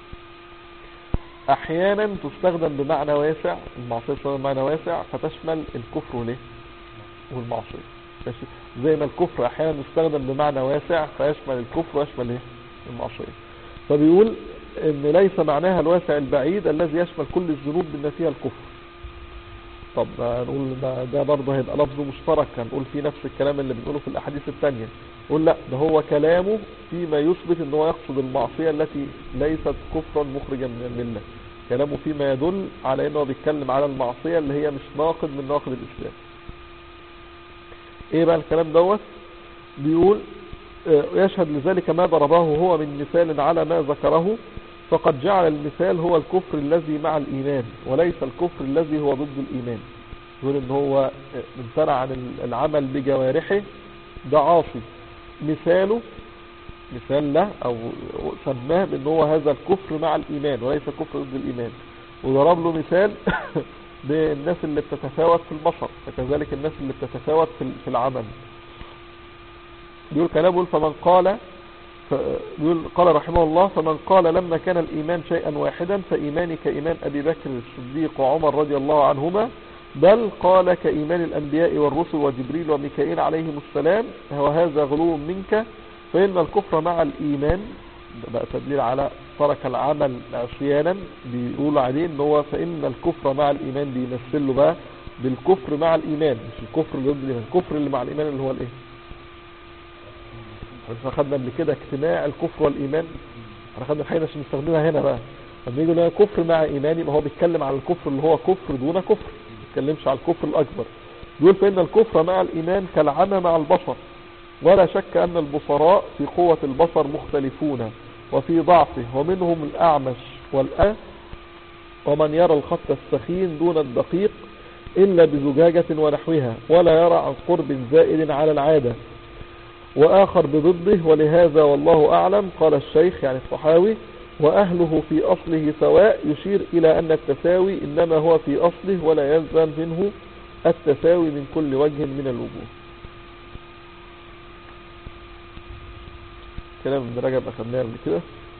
احيانا تستخدم بمعنى واسع المعصية تستخدم بمعنى واسع فتشمل الكفر ليه والمعصية ماشي زي ما الكفر احيانا يستخدم بمعنى واسع فيشمل الكفر ويشمل ايه المعصية فبيقول ان ليس معناها الواسع البعيد الذي يشمل كل الذنوب بما فيها الكفر طب هنقول ده, ده برضه هيبقى لفظ مشترك هنقول فيه نفس الكلام اللي بنقوله في الاحاديث التانية نقول لا ده هو كلامه فيما يثبت ان هو يقصد المعصية التي ليست كفرا مخرجا من الملة كلامه فيما يدل على انه بيتكلم على المعصية اللي هي مش ناقض من ناقض الاسلام ايه بقى الكلام دوت بيقول آه، يشهد لذلك ما ضربه هو من مثال على ما ذكره فقد جعل المثال هو الكفر الذي مع الإيمان وليس الكفر الذي هو ضد الإيمان يقول ان هو آه، امتنع عن العمل بجوارحه ده عاصي مثاله مثال له او سماه بان هو هذا الكفر مع الإيمان وليس كفر ضد الإيمان وضرب له مثال بالناس اللي بتتفاوت في البشر وكذلك الناس اللي بتتفاوت في في العمل بيقول كلامه يقول فمن قال ف- بيقول قال رحمه الله فمن قال لما كان الإيمان شيئا واحدا فإيماني كإيمان أبي بكر الصديق وعمر رضي الله عنهما بل قال كإيمان الأنبياء والرسل وجبريل وميكائيل عليهم السلام وهذا غلو منك فإن الكفر مع الإيمان ده بقى تدليل على ترك العمل عصيانا بيقول عليه ان هو فإن الكفر مع الإيمان بيمثل له بقى بالكفر مع الإيمان مش الكفر اللي ضد الإيمان الكفر اللي مع الإيمان اللي هو الإيه احنا خدنا قبل كده اجتماع الكفر والإيمان احنا خدنا الحقيقة عشان نستخدمها هنا بقى لما يجي لنا كفر مع إيمان يبقى هو بيتكلم على الكفر اللي هو كفر دون كفر ما بيتكلمش على الكفر الأكبر بيقول فإن الكفر مع الإيمان كالعمى مع البشر ولا شك أن البصراء في قوة البصر مختلفون وفي ضعفه ومنهم الأعمش والأ ومن يرى الخط السخين دون الدقيق إلا بزجاجة ونحوها ولا يرى عن قرب زائد على العادة وآخر بضده ولهذا والله أعلم قال الشيخ يعني الصحاوي وأهله في أصله سواء يشير إلى أن التساوي إنما هو في أصله ولا يلزم منه التساوي من كل وجه من الوجوه كلام ابن رجب أخذناه قبل كده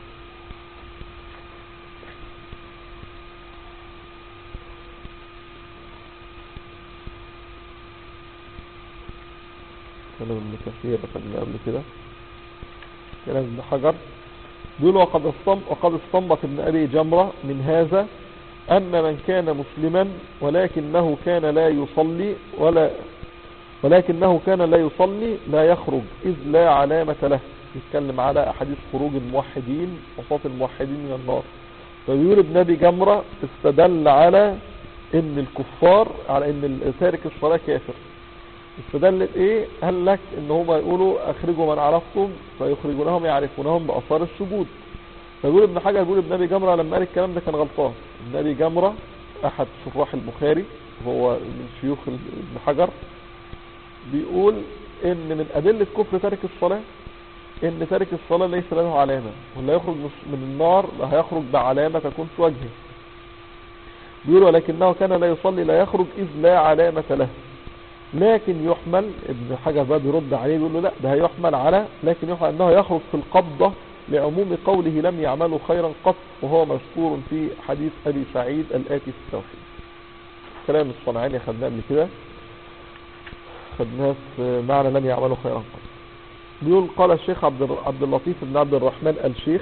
كلام ابن كثير أخذناه قبل كده كلام ابن حجر بيقول وقد استم وقد استنبط ابن أبي جمرة من هذا أن من كان مسلما ولكنه كان لا يصلي ولا ولكنه كان لا يصلي لا يخرج إذ لا علامة له يتكلم على أحاديث خروج الموحدين وصوت الموحدين من النار فبيقول ابن أبي جمرة استدل على ان الكفار على ان تارك الصلاة كافر استدلت ايه هل لك ان هما يقولوا اخرجوا من عرفتم فيخرجونهم يعرفونهم باثار السجود فيقول ابن حجر يقول ابن ابي جمرة لما قال الكلام ده كان غلطان ابن ابي جمرة احد شراح البخاري هو من شيوخ ابن حجر بيقول ان من ادلة كفر تارك الصلاة ان تارك الصلاة ليس له علامة ولا يخرج من النار لا هيخرج بعلامة تكون في وجهه بيقول ولكنه كان لا يصلي لا يخرج إذ لا علامة له لكن يحمل ابن حجر بقى بيرد عليه بيقول له لا ده هيحمل على لكن يحمل انه يخرج في القبضة لعموم قوله لم يعملوا خيرا قط وهو مذكور في حديث ابي سعيد الاتي في التوحيد كلام الصنعاني خدناه قبل كده خدناه في معنى لم يعملوا خيرا قط بيقول قال الشيخ عبد عبد اللطيف بن عبد الرحمن الشيخ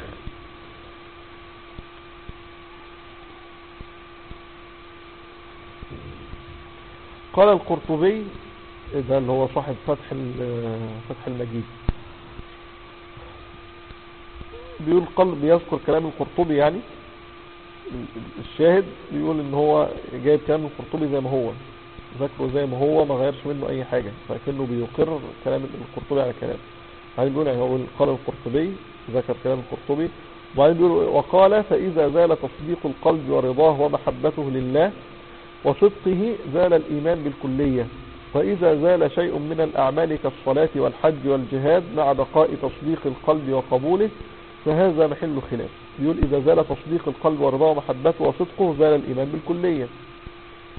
قال القرطبي ده اللي هو صاحب فتح فتح المجيد بيقول قلب بيذكر كلام القرطبي يعني الشاهد بيقول ان هو جايب كلام القرطبي زي ما هو ذكره زي ما هو ما غيرش منه اي حاجة فكأنه بيقر كلام القرطبي على كلام بعدين بيقول يعني هو قال القرطبي ذكر كلام القرطبي وبعدين بيقول وقال فإذا زال تصديق القلب ورضاه ومحبته لله وصدقه زال الإيمان بالكلية فإذا زال شيء من الأعمال كالصلاة والحج والجهاد مع بقاء تصديق القلب وقبوله فهذا محل خلاف يقول إذا زال تصديق القلب ورضاه ومحبته وصدقه زال الإيمان بالكلية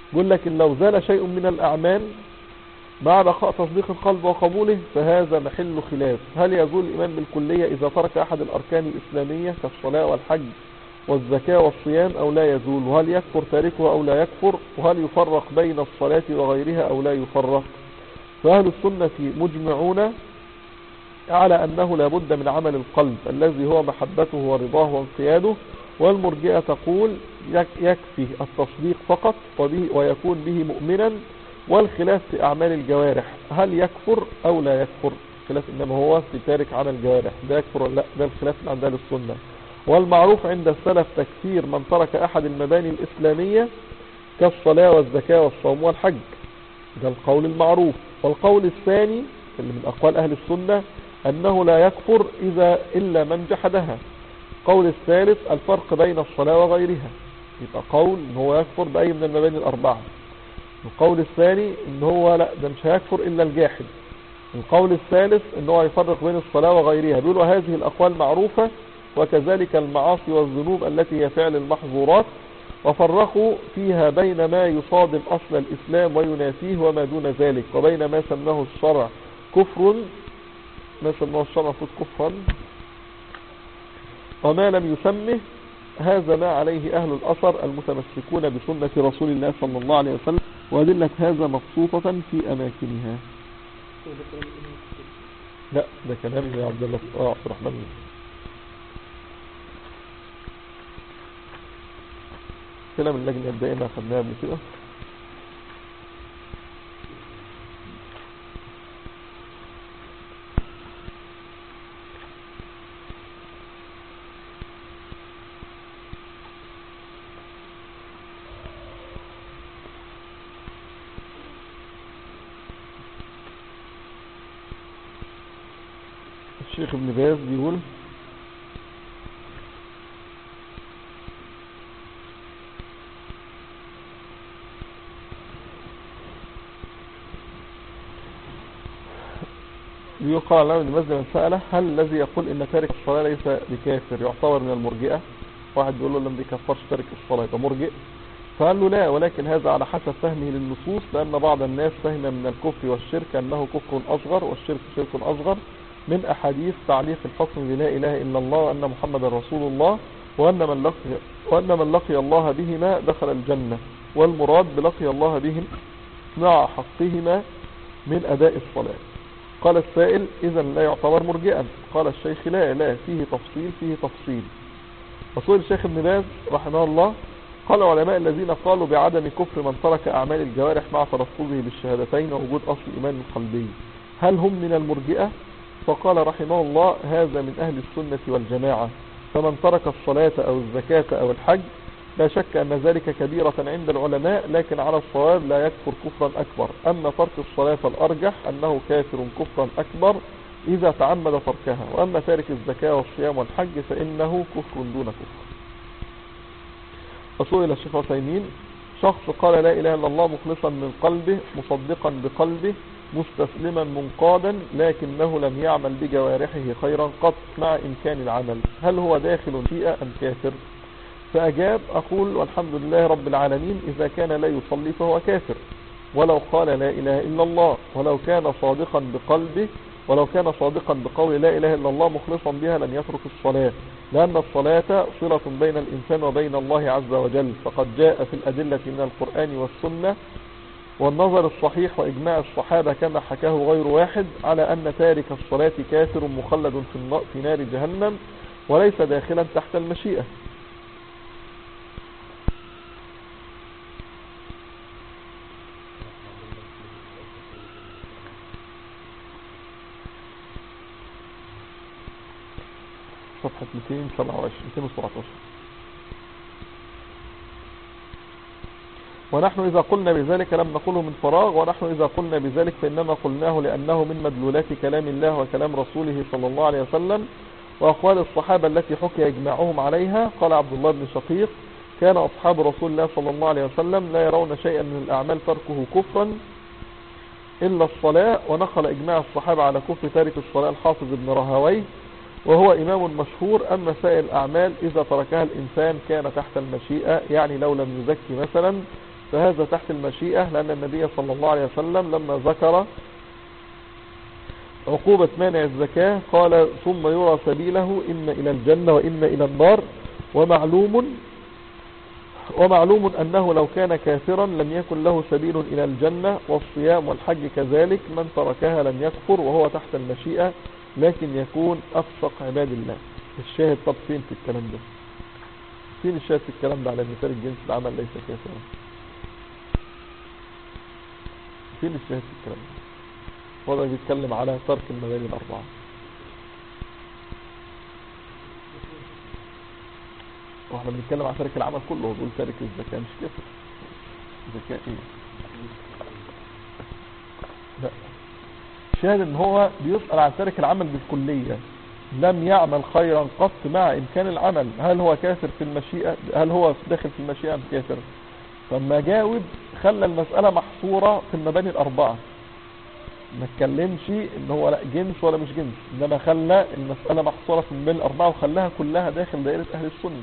يقول لك إن لو زال شيء من الأعمال مع بقاء تصديق القلب وقبوله فهذا محل خلاف هل يزول الإيمان بالكلية إذا ترك أحد الأركان الإسلامية كالصلاة والحج والزكاة والصيام أو لا يزول وهل يكفر تاركه أو لا يكفر وهل يفرق بين الصلاة وغيرها أو لا يفرق فأهل السنة مجمعون على أنه لا بد من عمل القلب الذي هو محبته ورضاه وانقياده والمرجئة تقول يك- يكفي التصديق فقط وبه ويكون به مؤمنا والخلاف في أعمال الجوارح هل يكفر أو لا يكفر خلاف إنما هو في تارك عمل الجوارح ده يكفر ولا لا ده الخلاف اللي عند أهل السنة والمعروف عند السلف تكفير من ترك أحد المباني الإسلامية كالصلاة والزكاة والصوم والحج ده القول المعروف والقول الثاني اللي من أقوال أهل السنة أنه لا يكفر إذا إلا من جحدها القول الثالث الفرق بين الصلاة وغيرها يبقى قول ان هو يكفر بأي من المباني الأربعة القول الثاني ان هو لا ده مش هيكفر إلا الجاحد القول الثالث ان هو يفرق بين الصلاة وغيرها بيقولوا هذه الأقوال معروفة وكذلك المعاصي والذنوب التي هي فعل المحظورات وفرقوا فيها بين ما يصادم أصل الإسلام وينافيه وما دون ذلك وبين ما سماه الشرع كفر ما سماه الشرع المفروض كفرا وما لم يسمه هذا ما عليه أهل الأثر المتمسكون بسنة رسول الله صلى الله عليه وسلم وأدلة هذا مبسوطة في أماكنها لا ده كلام يا عبد الله آه عبد الرحمن كلام اللجنة الدائمة خدناها قبل كده الشيخ ابن باز بيقول يقال له ابن مسلم سأله هل الذي يقول ان تارك الصلاة ليس بكافر يعتبر من المرجئة واحد بيقول له لم بيكفرش تارك الصلاة يبقى مرجئ فقال له لا ولكن هذا على حسب فهمه للنصوص لأن بعض الناس فهم من الكفر والشرك أنه كفر أصغر والشرك شرك أصغر من أحاديث تعليق الحكم بلا إله إلا الله وأن محمد رسول الله وأن من لقي, وأن من لقي الله بهما دخل الجنة والمراد بلقي الله بهم مع حقهما من أداء الصلاة قال السائل إذا لا يعتبر مرجئا قال الشيخ لا لا فيه تفصيل فيه تفصيل وسئل الشيخ ابن باز رحمه الله قال العلماء الذين قالوا بعدم كفر من ترك أعمال الجوارح مع تلفظه بالشهادتين ووجود أصل الإيمان القلبي هل هم من المرجئة فقال رحمه الله هذا من أهل السنة والجماعة فمن ترك الصلاة أو الزكاة أو الحج لا شك أن ذلك كبيرة عند العلماء لكن على الصواب لا يكفر كفرا أكبر أما ترك الصلاة فالأرجح أنه كافر كفرا أكبر إذا تعمد تركها وأما تارك الزكاة والصيام والحج فإنه كفر دون كفر فسئل الشيخ عثيمين شخص قال لا إله إلا الله مخلصا من قلبه مصدقا بقلبه مستسلما منقادا لكنه لم يعمل بجوارحه خيرا قط مع إمكان العمل هل هو داخل فيها أم كافر فأجاب أقول والحمد لله رب العالمين إذا كان لا يصلي فهو كافر ولو قال لا إله إلا الله ولو كان صادقا بقلبه ولو كان صادقا بقول لا إله إلا الله مخلصا بها لن يترك الصلاة لأن الصلاة صلة بين الإنسان وبين الله عز وجل فقد جاء في الأدلة من القرآن والسنة والنظر الصحيح وإجماع الصحابة كما حكاه غير واحد على أن تارك الصلاة كافر مخلد في نار جهنم وليس داخلا تحت المشيئة صفحة 227 217 ونحن إذا قلنا بذلك لم نقله من فراغ ونحن إذا قلنا بذلك فإنما قلناه لأنه من مدلولات كلام الله وكلام رسوله صلى الله عليه وسلم وأقوال الصحابة التي حكي إجماعهم عليها قال عبد الله بن شقيق كان أصحاب رسول الله صلى الله عليه وسلم لا يرون شيئا من الأعمال تركه كفرا إلا الصلاة ونقل إجماع الصحابة على كفر تارك الصلاة الحافظ ابن رهويه وهو إمام مشهور أما سائر الأعمال إذا تركها الإنسان كان تحت المشيئة يعني لو لم يزكي مثلا فهذا تحت المشيئة لأن النبي صلى الله عليه وسلم لما ذكر عقوبة مانع الزكاة قال ثم يرى سبيله إما إلى الجنة وإما إلى النار ومعلوم ومعلوم أنه لو كان كافرا لم يكن له سبيل إلى الجنة والصيام والحج كذلك من تركها لم يكفر وهو تحت المشيئة لكن يكون أفسق عباد الله الشاهد طب فين في الكلام ده فين الشاهد في الكلام ده على مثال الجنس العمل ليس كافرا فين الشاهد في الكلام ده هو ده بيتكلم على ترك المباني الأربعة واحنا بنتكلم عن ترك العمل كله بيقول تارك الزكاة مش كافر زكاة ايه لا شاهد ان هو بيسأل عن تارك العمل بالكلية لم يعمل خيرا قط مع امكان العمل هل هو كافر في المشيئة هل هو داخل في المشيئة ام كافر فما جاوب خلى المسألة محصورة في المباني الاربعة ما اتكلمش ان هو لا جنس ولا مش جنس انما خلى المسألة محصورة في المباني الاربعة وخلاها كلها داخل دائرة اهل السنة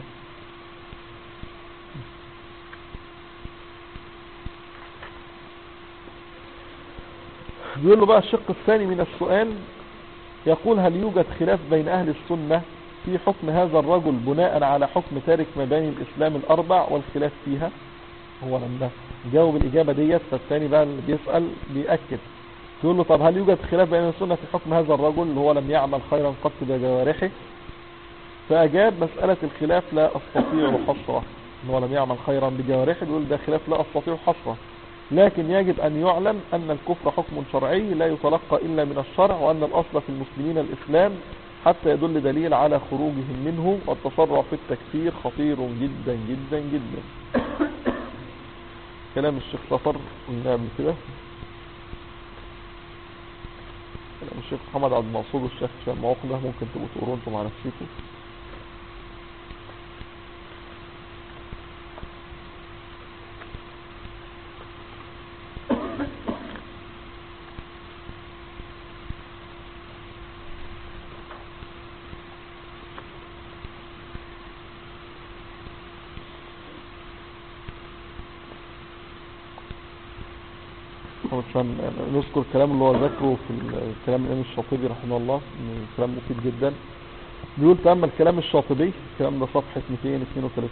بيقول له بقى الشق الثاني من السؤال يقول هل يوجد خلاف بين أهل السنة في حكم هذا الرجل بناء على حكم تارك مباني الإسلام الأربع والخلاف فيها هو لما جاوب الإجابة ديت فالثاني بقى اللي بيسأل بيأكد يقول له طب هل يوجد خلاف بين السنة في حكم هذا الرجل اللي هو لم يعمل خيرا قط بجوارحه فأجاب مسألة الخلاف لا أستطيع حصره إن هو لم يعمل خيرا بجوارحه يقول ده خلاف لا أستطيع حصره لكن يجب أن يعلم أن الكفر حكم شرعي لا يتلقى إلا من الشرع وأن الأصل في المسلمين الإسلام حتى يدل دليل على خروجهم منه والتصرع في التكفير خطير جدا جدا جدا كلام الشيخ صفر قلنا قبل كده كلام الشيخ محمد عبد المنصور والشيخ هشام عقدة ممكن تبقوا تقروا انتم على نفسكم عشان نذكر الكلام اللي هو ذكره في الكلام الإمام الشاطبي رحمه الله إنه كلام مفيد جدا بيقول تأمل كلام الشاطبي الكلام ده صفحة 232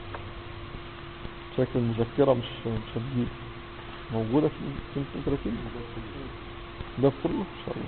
شكل المذكرة مش مش هتجيب موجودة في 232 ده في كله إن شاء الله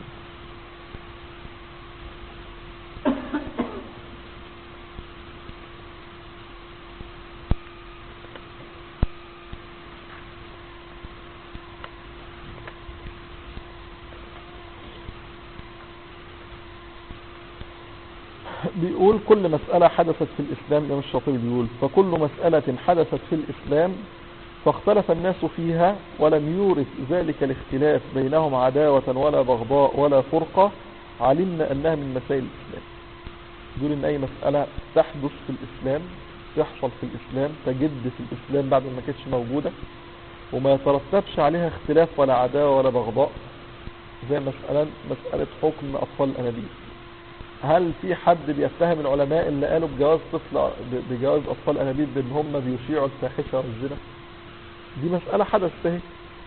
بيقول كل مسألة حدثت في الإسلام الإمام الشاطبي بيقول فكل مسألة حدثت في الإسلام فاختلف الناس فيها ولم يورث ذلك الاختلاف بينهم عداوة ولا بغضاء ولا فرقة علمنا أنها من مسائل الإسلام بيقول إن أي مسألة تحدث في الإسلام تحصل في الإسلام تجد في الإسلام بعد ما كانتش موجودة وما يترتبش عليها اختلاف ولا عداوة ولا بغضاء زي مسألة مسألة حكم أطفال الأنابيب هل في حد بيتهم العلماء اللي قالوا بجواز طفل بجواز اطفال انابيب بان هم بيشيعوا الفاحشه والزنا دي مساله حدث اهي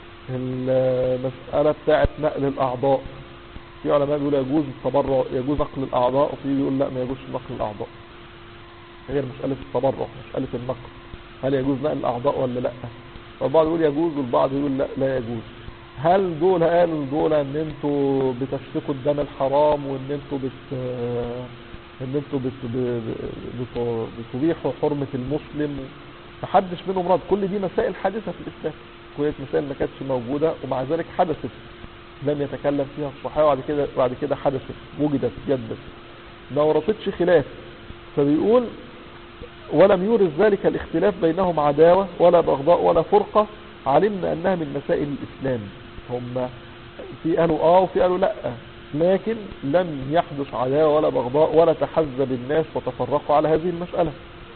المساله بتاعه نقل الاعضاء في علماء بيقولوا يجوز التبرع يجوز نقل الاعضاء وفي بيقول لا ما يجوزش نقل الاعضاء غير مساله التبرع مساله النقل هل يجوز نقل الاعضاء ولا لا فالبعض يقول يجوز والبعض يقول لا لا يجوز هل دول قالوا دول ان انتوا بتسفكوا الدم الحرام وان انتوا بت ان انتوا بت... بت... بتبيحوا حرمة المسلم محدش منهم رد كل دي مسائل حادثة في الاسلام كل مسائل ما كانتش موجودة ومع ذلك حدثت لم يتكلم فيها الصحابة وبعد كده بعد كده حدثت وجدت جدت ما ورثتش خلاف فبيقول ولم يورث ذلك الاختلاف بينهم عداوة ولا بغضاء ولا فرقة علمنا انها من مسائل الاسلام هم في قالوا اه وفي قالوا لا لكن لم يحدث عداوة ولا بغضاء ولا تحزب الناس وتفرقوا على هذه المسألة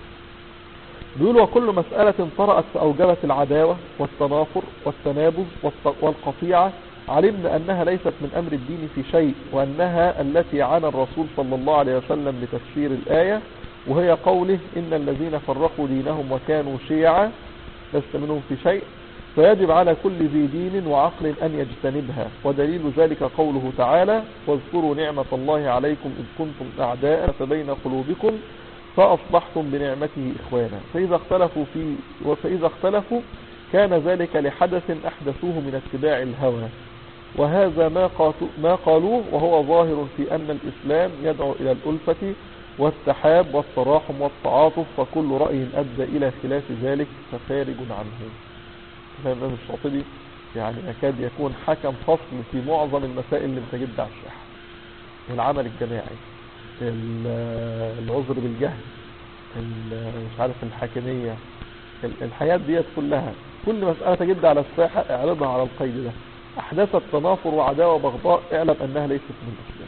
بيقول وكل مسألة طرأت فأوجبت العداوة والتنافر والتنابز والقطيعة علمنا أنها ليست من أمر الدين في شيء وأنها التي عانى الرسول صلى الله عليه وسلم بتفسير الآية وهي قوله إن الذين فرقوا دينهم وكانوا شيعا لست منهم في شيء فيجب على كل ذي دين وعقل أن يجتنبها ودليل ذلك قوله تعالى واذكروا نعمة الله عليكم إذ كنتم أعداء فبين قلوبكم فأصبحتم بنعمته إخوانا فإذا اختلفوا في فإذا اختلفوا كان ذلك لحدث أحدثوه من اتباع الهوى وهذا ما, قاتو- ما قالوه وهو ظاهر في أن الإسلام يدعو إلى الألفة والتحاب والتراحم والتعاطف فكل رأي أدى إلى خلاف ذلك فخارج عنه الإمام الإمام الشاطبي يعني يكاد يكون حكم فصل في معظم المسائل اللي بتجد على الساحة العمل الجماعي ال- العذر بالجهل ال- مش عارف الحاكمية ال- الحياة ديت كلها كل مسألة تجد على الساحة اعرضها على القيد ده أحدثت تنافر وعداوة وبغضاء اعلم أنها ليست من الإسلام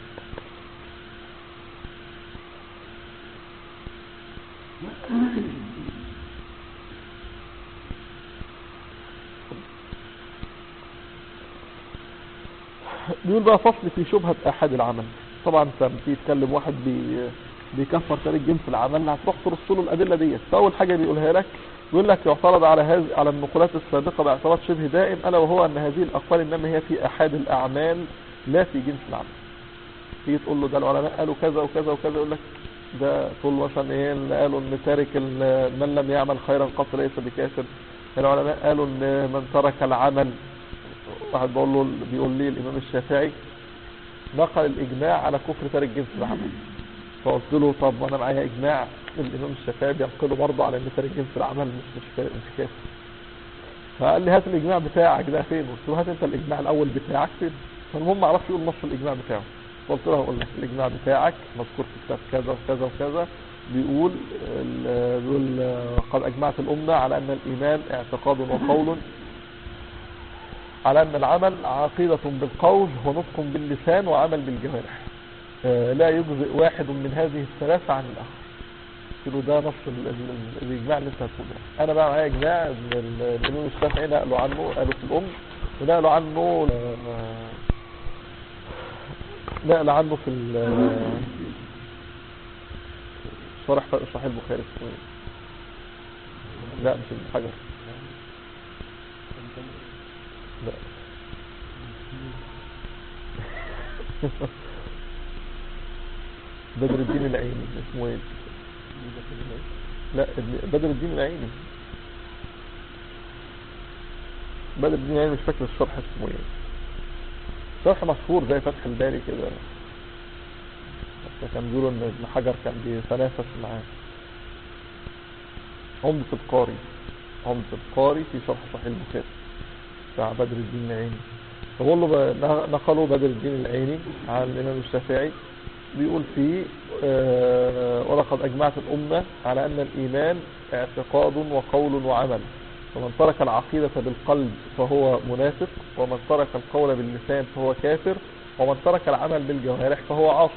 بيقول بقى فصل في شبهة أحد العمل طبعا انت لما تيجي تكلم واحد بي بيكفر تاريخ جنس العمل هتروح ترص له الأدلة ديت فأول حاجة بيقولها لك بيقول لك يعترض على هذه على النقولات السابقة باعتراض شبه دائم ألا وهو أن هذه الأقوال إنما هي في أحد الأعمال لا في جنس العمل تيجي تقول له ده العلماء قالوا كذا وكذا وكذا يقول لك ده تقول له مثلا ايه اللي قالوا ان تارك ال- من لم يعمل خيرا قط ليس بكافر العلماء قالوا ان من ترك العمل واحد بقول له بيقول لي الامام الشافعي نقل الاجماع على كفر تارك جنس العمل فقلت له طب وانا معايا اجماع الامام الشافعي بينقله برضه على ان تارك جنس العمل مش مش كا- مش كافر فقال لي هات الاجماع بتاعك ده فين قلت له هات انت الاجماع الاول بتاعك فين فالمهم ما عرفش يقول نص الاجماع بتاعه قلت له هقول لك الاجماع بتاعك مذكور في كتاب كذا وكذا وكذا بيقول ال- بيقول آه، قد اجمعت الامه على ان الايمان اعتقاد وقول على ان العمل عقيده بالقول ونطق باللسان وعمل بالجوارح آه، لا يجزئ واحد من هذه الثلاثه عن الاخر قلت له ده نص ال- ال- ال- الاجماع اللي انت هتقوله انا بقى معايا اجماع إن ال- الامام الشافعي نقلوا عنه قالوا في الام ونقلوا عنه آه، نقل عنه في ال- شرح صحيح البخاري اسمه ايه؟ لا مش ابن حجر لا بدر الدين العيني اسمه ايه لا ابن- بدر الدين العيني بدر الدين العيني مش فاكر الشرح اسمه ايه شرح مشهور زي فتح الباري كده بس كان بيقولوا ان ابن حجر كان بيتنافس معاه عمدة القاري عمدة القاري في شرح صحيح البخاري بتاع بدر الدين العيني فبقول له ب- نقلوا بدر الدين العيني عن الإمام الشافعي بيقول فيه آه، ولقد أجمعت الأمة على أن الإيمان اعتقاد وقول وعمل فمن ترك العقيدة بالقلب فهو منافق ومن ترك القول باللسان فهو كافر ومن ترك العمل بالجوارح فهو عاصي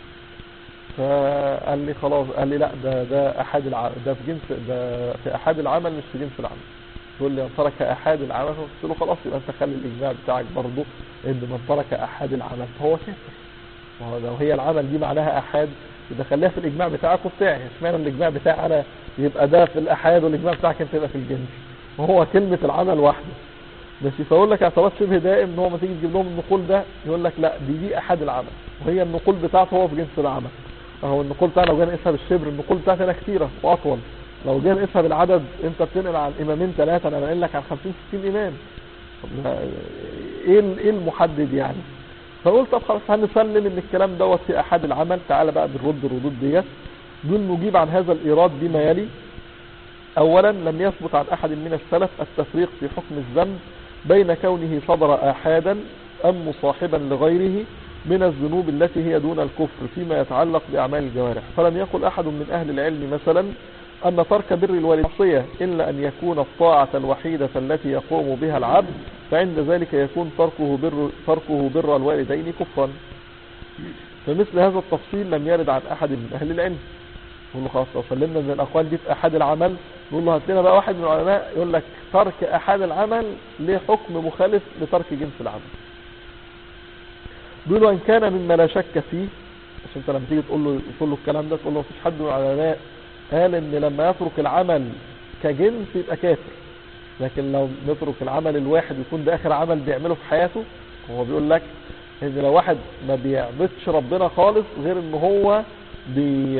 فقال لي خلاص قال لي لا ده ده احد الع... ده في جنس ده في احد العمل مش في جنس العمل تقول لي من ترك احد العمل قلت له خلاص يبقى انت خلي الاجماع بتاعك برضه ان من ترك احد العمل فهو كافر وهو لو هي العمل دي معناها احاد يبقى خليها في الاجماع بتاعك وبتاعي اشمعنى الاجماع بتاعي انا يبقى ده في الاحاد والاجماع بتاعك انت يبقى في الجنس وهو كلمة العمل واحدة ماشي فاقول لك اعتراض شبه دائم ان هو ما تيجي تجيب لهم النقول ده يقول لك لا دي دي احد العمل وهي النقول بتاعته هو في جنس العمل اهو النقول بتاعنا لو جينا نقيسها بالشبر النقول بتاعتي انا كتيره واطول لو جينا نقيسها بالعدد انت بتنقل عن امامين ثلاثه انا بنقل لك عن 50 60 امام طب لا- ايه ال- ايه المحدد يعني فقلت طب خلاص هنسلم ان الكلام دوت في احد العمل تعالى بقى بنرد الردود ديت دون نجيب عن هذا الايراد بما يلي اولا لم يثبت عن احد من السلف التفريق في حكم الذنب بين كونه صدر احادا ام مصاحبا لغيره من الذنوب التي هي دون الكفر فيما يتعلق باعمال الجوارح فلم يقل احد من اهل العلم مثلا ان ترك بر الوالد معصيه الا ان يكون الطاعه الوحيده التي يقوم بها العبد فعند ذلك يكون تركه بر تركه بر الوالدين كفرا فمثل هذا التفصيل لم يرد عن احد من اهل العلم نقول له خلاص لو سلمنا ان الاقوال دي في احد العمل نقول له هات لنا بقى واحد من العلماء يقول لك ترك احد العمل له حكم مخالف لترك جنس العمل بيقولوا ان كان مما لا شك فيه عشان انت لما تيجي تقول له تقول له الكلام ده تقول له مفيش حد من العلماء قال ان لما يترك العمل كجنس يبقى كافر لكن لو نترك العمل الواحد يكون ده اخر عمل بيعمله في حياته هو بيقول لك ان لو واحد ما بيعبدش ربنا خالص غير ان هو بي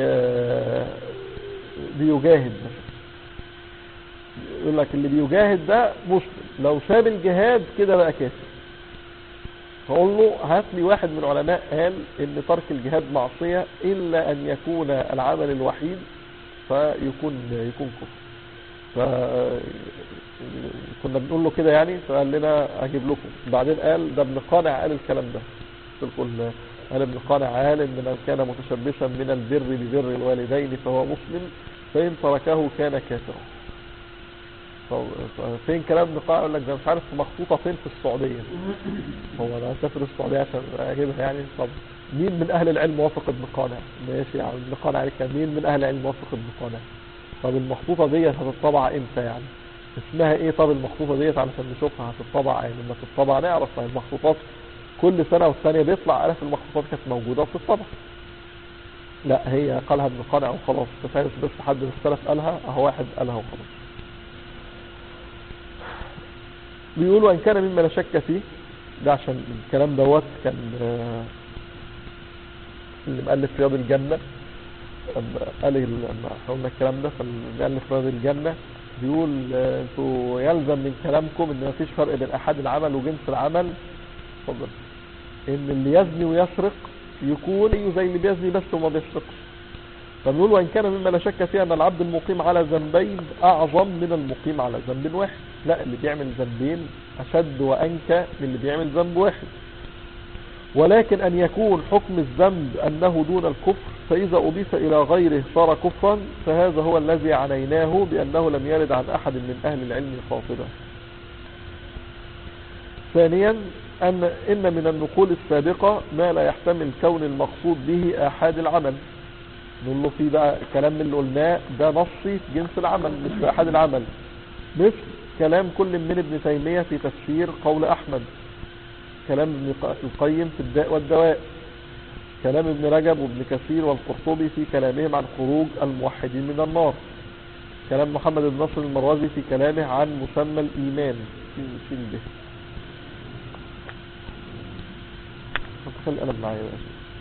بيجاهد مثلا يقول لك اللي بيجاهد ده مسلم لو ساب الجهاد كده بقى كافر فقول له هات لي واحد من العلماء قال ان ترك الجهاد معصية الا ان يكون العمل الوحيد فيكون يكون كفر ف كنا بنقول له كده يعني فقال لنا اجيب لكم بعدين قال ده ابن قانع قال الكلام ده قلت لكم قال ابن قانع قال ان من كان متشبثا من البر ببر الوالدين فهو مسلم فان تركه كان كافرا فين كلام ابن قانع يقول لك ده مش عارف مخطوطه فين في السعوديه هو انا هسافر السعوديه عشان اجيبها يعني طب مين من اهل العلم وافق ابن قانع ماشي يعني ابن قانع عليك مين من اهل العلم وافق ابن قانع طب المخطوطه ديت هتطبع امتى يعني اسمها ايه طب المخطوطه ديت علشان نشوفها هتطبع يعني لما تطبع نعرف ما المخطوطات كل سنه والثانيه بيطلع الاف المخطوطات كانت موجوده وبتطبع لا هي قالها ابن قانع وخلاص تفارس بس حد من السلف قالها اهو واحد قالها وخلاص بيقولوا ان كان مما لا شك فيه ده عشان الكلام دوت كان اللي مؤلف رياض الجنة قال لما قلنا الكلام ده فالمؤلف رياض الجنة بيقول انتوا يلزم من كلامكم ان مفيش فرق بين احد العمل وجنس العمل اتفضل ان اللي يزني ويسرق يكون زي اللي بيزني بس وما بيسرقش فبنقول وان كان مما لا شك فيه ان العبد المقيم على ذنبين اعظم من المقيم على ذنب واحد لا اللي بيعمل ذنبين اشد وانكى من اللي بيعمل ذنب واحد ولكن ان يكون حكم الذنب انه دون الكفر فاذا اضيف الى غيره صار كفرا فهذا هو الذي عنيناه بانه لم يرد عن احد من اهل العلم خاطبا ثانيا ان ان من النقول السابقة ما لا يحتمل كون المقصود به احاد العمل نقول له في بقى كلام اللي قلناه ده نصي في جنس العمل مش في احد العمل مثل كلام كل من ابن تيمية في تفسير قول احمد كلام ابن القيم في الداء والدواء كلام ابن رجب وابن كثير والقرطبي في كلامهم عن خروج الموحدين من النار كلام محمد بن نصر المروزي في كلامه عن مسمى الإيمان في به خلي القلم معايا بقى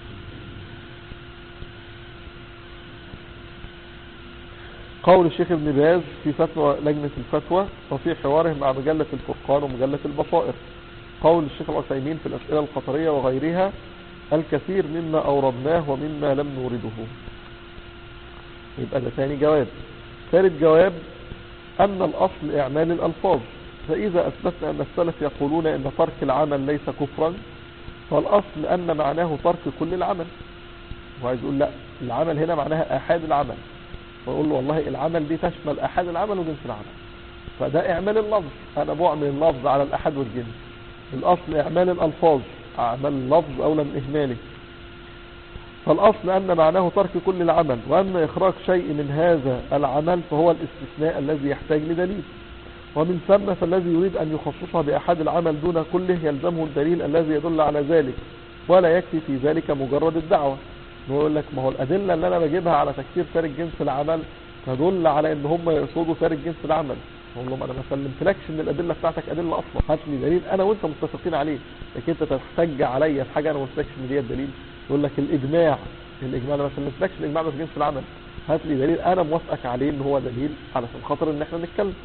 قول الشيخ ابن باز في فتوى لجنة الفتوى وفي حواره مع مجلة الفرقان ومجلة البصائر قول الشيخ العثيمين في الأسئلة القطرية وغيرها الكثير مما أوردناه ومما لم نورده يبقى ده ثاني جواب ثالث جواب أن الأصل إعمال الألفاظ فإذا أثبتنا أن السلف يقولون أن ترك العمل ليس كفرا فالأصل أن معناه ترك كل العمل وعايز يقول لا العمل هنا معناها أحاد العمل فيقول له والله العمل دي تشمل أحاد العمل وجنس العمل فده إعمال اللفظ أنا بعمل اللفظ على الأحد والجنس الأصل إعمال الألفاظ أعمال اللفظ أولى من إهماله فالأصل أن معناه ترك كل العمل وأن إخراج شيء من هذا العمل فهو الاستثناء الذي يحتاج لدليل ومن ثم فالذي يريد أن يخصصها بأحد العمل دون كله يلزمه الدليل الذي يدل على ذلك ولا يكفي في ذلك مجرد الدعوة نقول لك ما هو الأدلة اللي أنا بجيبها على تكفير تارك جنس العمل تدل على ان هم يقصدوا تارك جنس العمل اقول لهم انا ما سلمتلكش ان الادله بتاعتك ادله اصلا هات لي دليل انا وانت متفقين عليه لكن انت تحتج عليا في حاجه انا ما قلتلكش ان دي الدليل يقول لك الاجماع الاجماع انا ما سلمتلكش الاجماع ده في جنس العمل هات لي دليل انا موافقك عليه ان هو دليل علشان خاطر ان احنا نتكلم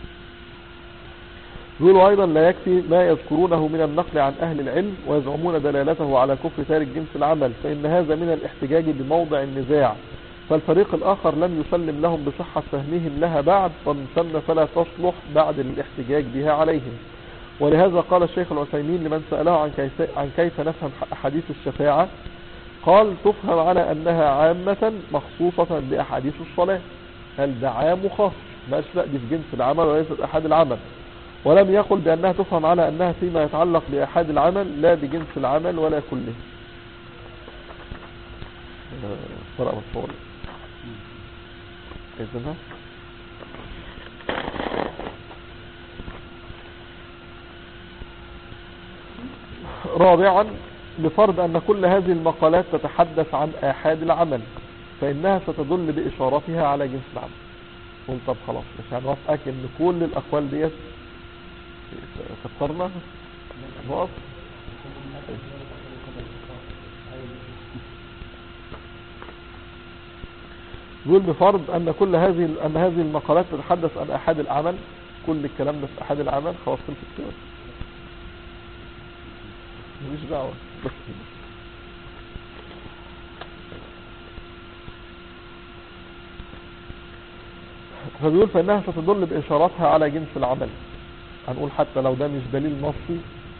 يقولوا ايضا لا يكفي ما يذكرونه من النقل عن اهل العلم ويزعمون دلالته على كفر تارك جنس العمل فان هذا من الاحتجاج بموضع النزاع فالفريق الآخر لم يسلم لهم بصحة فهمهم لها بعد ومن ثم فلا تصلح بعد الاحتجاج بها عليهم ولهذا قال الشيخ العثيمين لمن سأله عن كيف, عن كيف نفهم أحاديث الشفاعة قال تفهم على أنها عامة مخصوصة بأحاديث الصلاة هل ده عام وخاص ما أشبه دي في جنس العمل وليست أحد العمل ولم يقل بأنها تفهم على أنها فيما يتعلق بأحد العمل لا بجنس العمل ولا كله قرأ مصور إذنها رابعا بفرض أن كل هذه المقالات تتحدث عن آحاد العمل فإنها ستدل بإشارتها على جنس العمل قول طب خلاص مش هنوافقك ان كل الاقوال ديت كسرنا نقف يقول بفرض ان كل هذه ان هذه المقالات تتحدث عن احاد العمل كل الكلام ده في احاد العمل خلاص خلصت كده مفيش دعوه بس كده. فبيقول فإنها ستدل بإشاراتها على جنس العمل هنقول حتى لو ده مش دليل نصي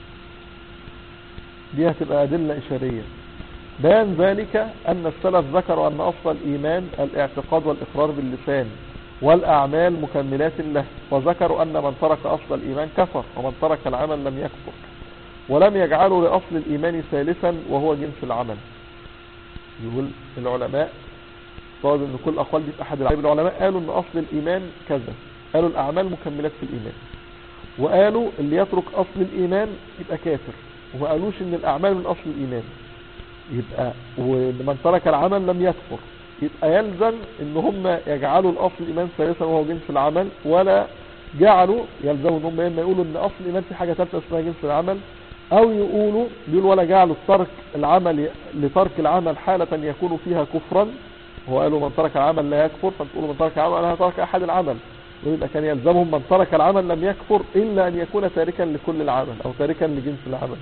دي هتبقى أدلة إشارية بيان ذلك أن السلف ذكروا أن أصل الإيمان الاعتقاد والإقرار باللسان والأعمال مكملات له وذكروا أن من ترك أصل الإيمان كفر ومن ترك العمل لم يكفر ولم يجعلوا لأصل الإيمان ثالثا وهو جنس العمل يقول العلماء صاد ان كل الاقوال دي في احد العلماء العلماء قالوا ان اصل الايمان كذا قالوا الاعمال مكملات في الايمان وقالوا اللي يترك اصل الايمان يبقى كافر وما قالوش ان الاعمال من اصل الايمان يبقى ومن ترك العمل لم يكفر يبقى يلزم ان هم يجعلوا الاصل الايمان ثالثا وهو جنس العمل ولا جعلوا يلزموا ان هم اما يقولوا ان اصل الايمان في حاجه ثالثه اسمها جنس العمل او يقولوا بيقولوا ولا جعلوا ترك العمل لترك العمل حاله يكون فيها كفرا هو قالوا من ترك العمل لا يكفر فتقولوا من ترك العمل أنا ترك أحد العمل ويبقى كان يلزمهم من ترك العمل لم يكفر إلا أن يكون تاركا لكل العمل أو تاركا لجنس العمل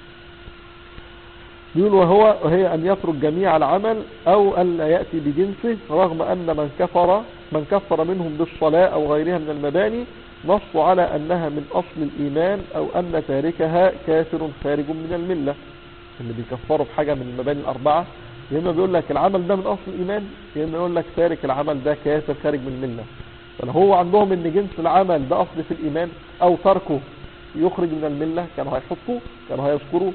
يقول وهو وهي أن يترك جميع العمل أو أن لا يأتي بجنسه رغم أن من كفر من كفر منهم بالصلاة أو غيرها من المباني نص على أنها من أصل الإيمان أو أن تاركها كافر خارج من الملة اللي بيكفروا بحاجة من المباني الأربعة يا اما بيقول لك العمل ده من اصل الايمان يا اما يقول لك تارك العمل ده كافر خارج من المله فلو هو عندهم ان جنس العمل ده اصل في الايمان او تركه يخرج من المله كانوا هيحطوه كانوا هيذكروه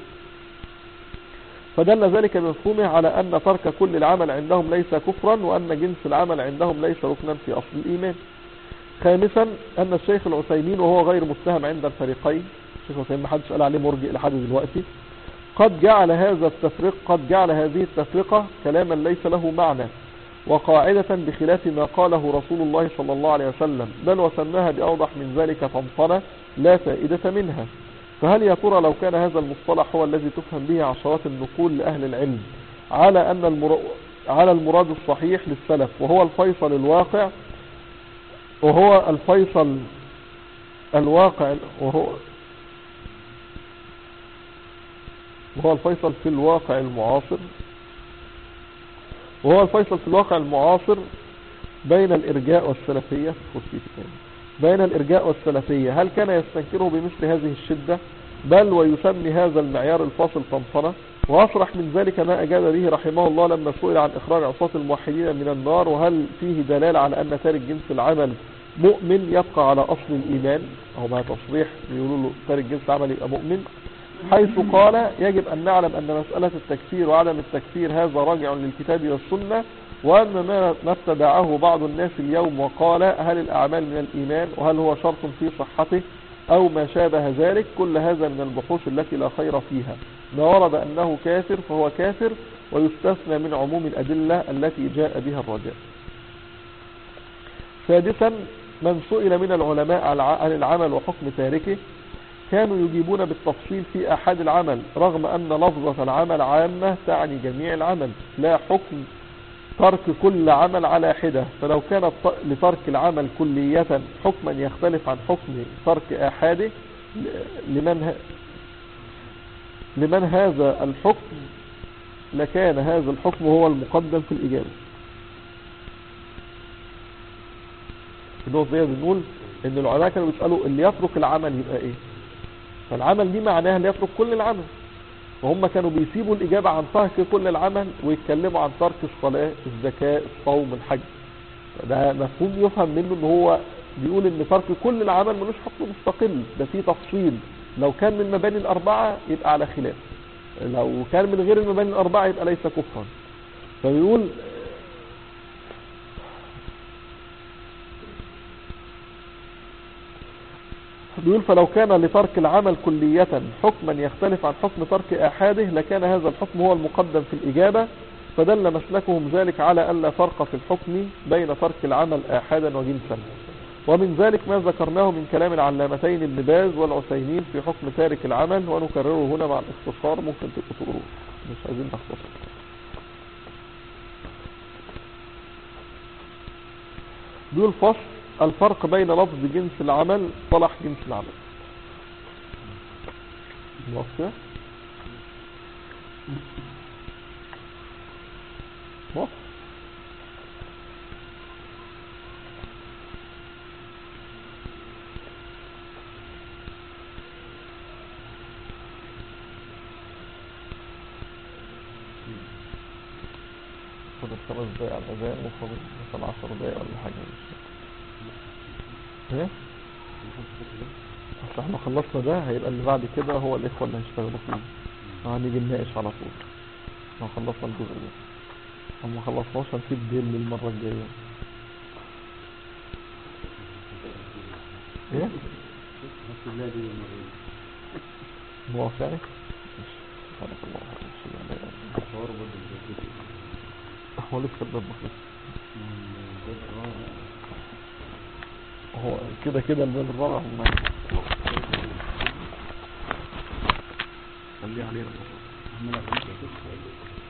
فدل ذلك بمفهومه على ان ترك كل العمل عندهم ليس كفرا وان جنس العمل عندهم ليس ركنا في اصل الايمان خامسا ان الشيخ العثيمين وهو غير متهم عند الفريقين الشيخ العثيمين ما حدش قال عليه مرجئ لحد دلوقتي قد جعل هذا التفريق قد جعل هذه التفرقة كلاما ليس له معنى وقاعدة بخلاف ما قاله رسول الله صلى الله عليه وسلم بل وسماها بأوضح من ذلك فانصنة لا فائدة منها فهل يا ترى لو كان هذا المصطلح هو الذي تفهم به عشرات النقول لأهل العلم على أن المر... على المراد الصحيح للسلف وهو الفيصل الواقع وهو الفيصل الواقع وهو وهو الفيصل في الواقع المعاصر وهو الفيصل في الواقع المعاصر بين الإرجاء والسلفية بين الإرجاء والسلفية هل كان يستنكره بمثل هذه الشدة بل ويسمي هذا المعيار الفاصل طنطنة وأصرح من ذلك ما أجاب به رحمه الله لما سئل عن إخراج عصاة الموحدين من النار وهل فيه دلالة على أن تارك جنس العمل مؤمن يبقى على أصل الإيمان أو ما تصريح يقولوا له تارك جنس العمل يبقى مؤمن حيث قال يجب أن نعلم أن مسألة التكفير وعدم التكفير هذا راجع للكتاب والسنة وأن ما ما ابتدعه بعض الناس اليوم وقال هل الأعمال من الإيمان وهل هو شرط في صحته أو ما شابه ذلك كل هذا من البحوث التي لا خير فيها ما ورد أنه كافر فهو كافر ويستثنى من عموم الأدلة التي جاء بها الرجاء سادسا من سئل من العلماء عن العمل وحكم تاركه كانوا يجيبون بالتفصيل في أحد العمل رغم أن لفظة العمل عامة تعني جميع العمل لا حكم ترك كل عمل على حدة فلو كان لترك العمل كلية حكما يختلف عن حكم ترك أحاده لمن, لمن هذا الحكم لكان هذا الحكم هو المقدم في الإجابة النقطة دي بنقول ان العلماء كانوا بيسألوا اللي يترك العمل يبقى ايه فالعمل دي معناها اللي يترك كل العمل وهم كانوا بيسيبوا الإجابة عن ترك كل العمل ويتكلموا عن ترك الصلاة الزكاة الصوم الحج ده مفهوم يفهم منه ان هو بيقول ان ترك كل العمل ملوش حكم مستقل ده فيه تفصيل لو كان من المباني الأربعة يبقى على خلاف لو كان من غير المباني الأربعة يبقى ليس كفرا فبيقول بيقول فلو كان لترك العمل كلية حكما يختلف عن حكم ترك أحاده لكان هذا الحكم هو المقدم في الإجابة فدل مسلكهم ذلك على ألا فرق في الحكم بين ترك العمل آحادا وجنسا ومن ذلك ما ذكرناه من كلام العلامتين ابن باز والعثيمين في حكم تارك العمل ونكرره هنا مع الاختصار ممكن تبقوا تقروه مش عايزين نختصر دول فصل الفرق بين لفظ جنس العمل صلح جنس العمل موافق موافق خد الخمس دقايق على الأذان وخد مثلا عشر دقايق ولا حاجة مش ايه؟ اصل احنا خلصنا ده هيبقى اللي بعد كده هو الإخوة اللي هيشتغلوا فيه هنيجي نناقش على طول احنا خلصنا الجزء ده اما خلصناش هنسيب ديل للمرة الجاية ايه؟ موافق يعني؟ ماشي. سبحانك اللهم وبحمدك أشهد أن لا إله إلا أنت هو لسه الباب مخلص هو كده كده الباب الرابع هم خليه علينا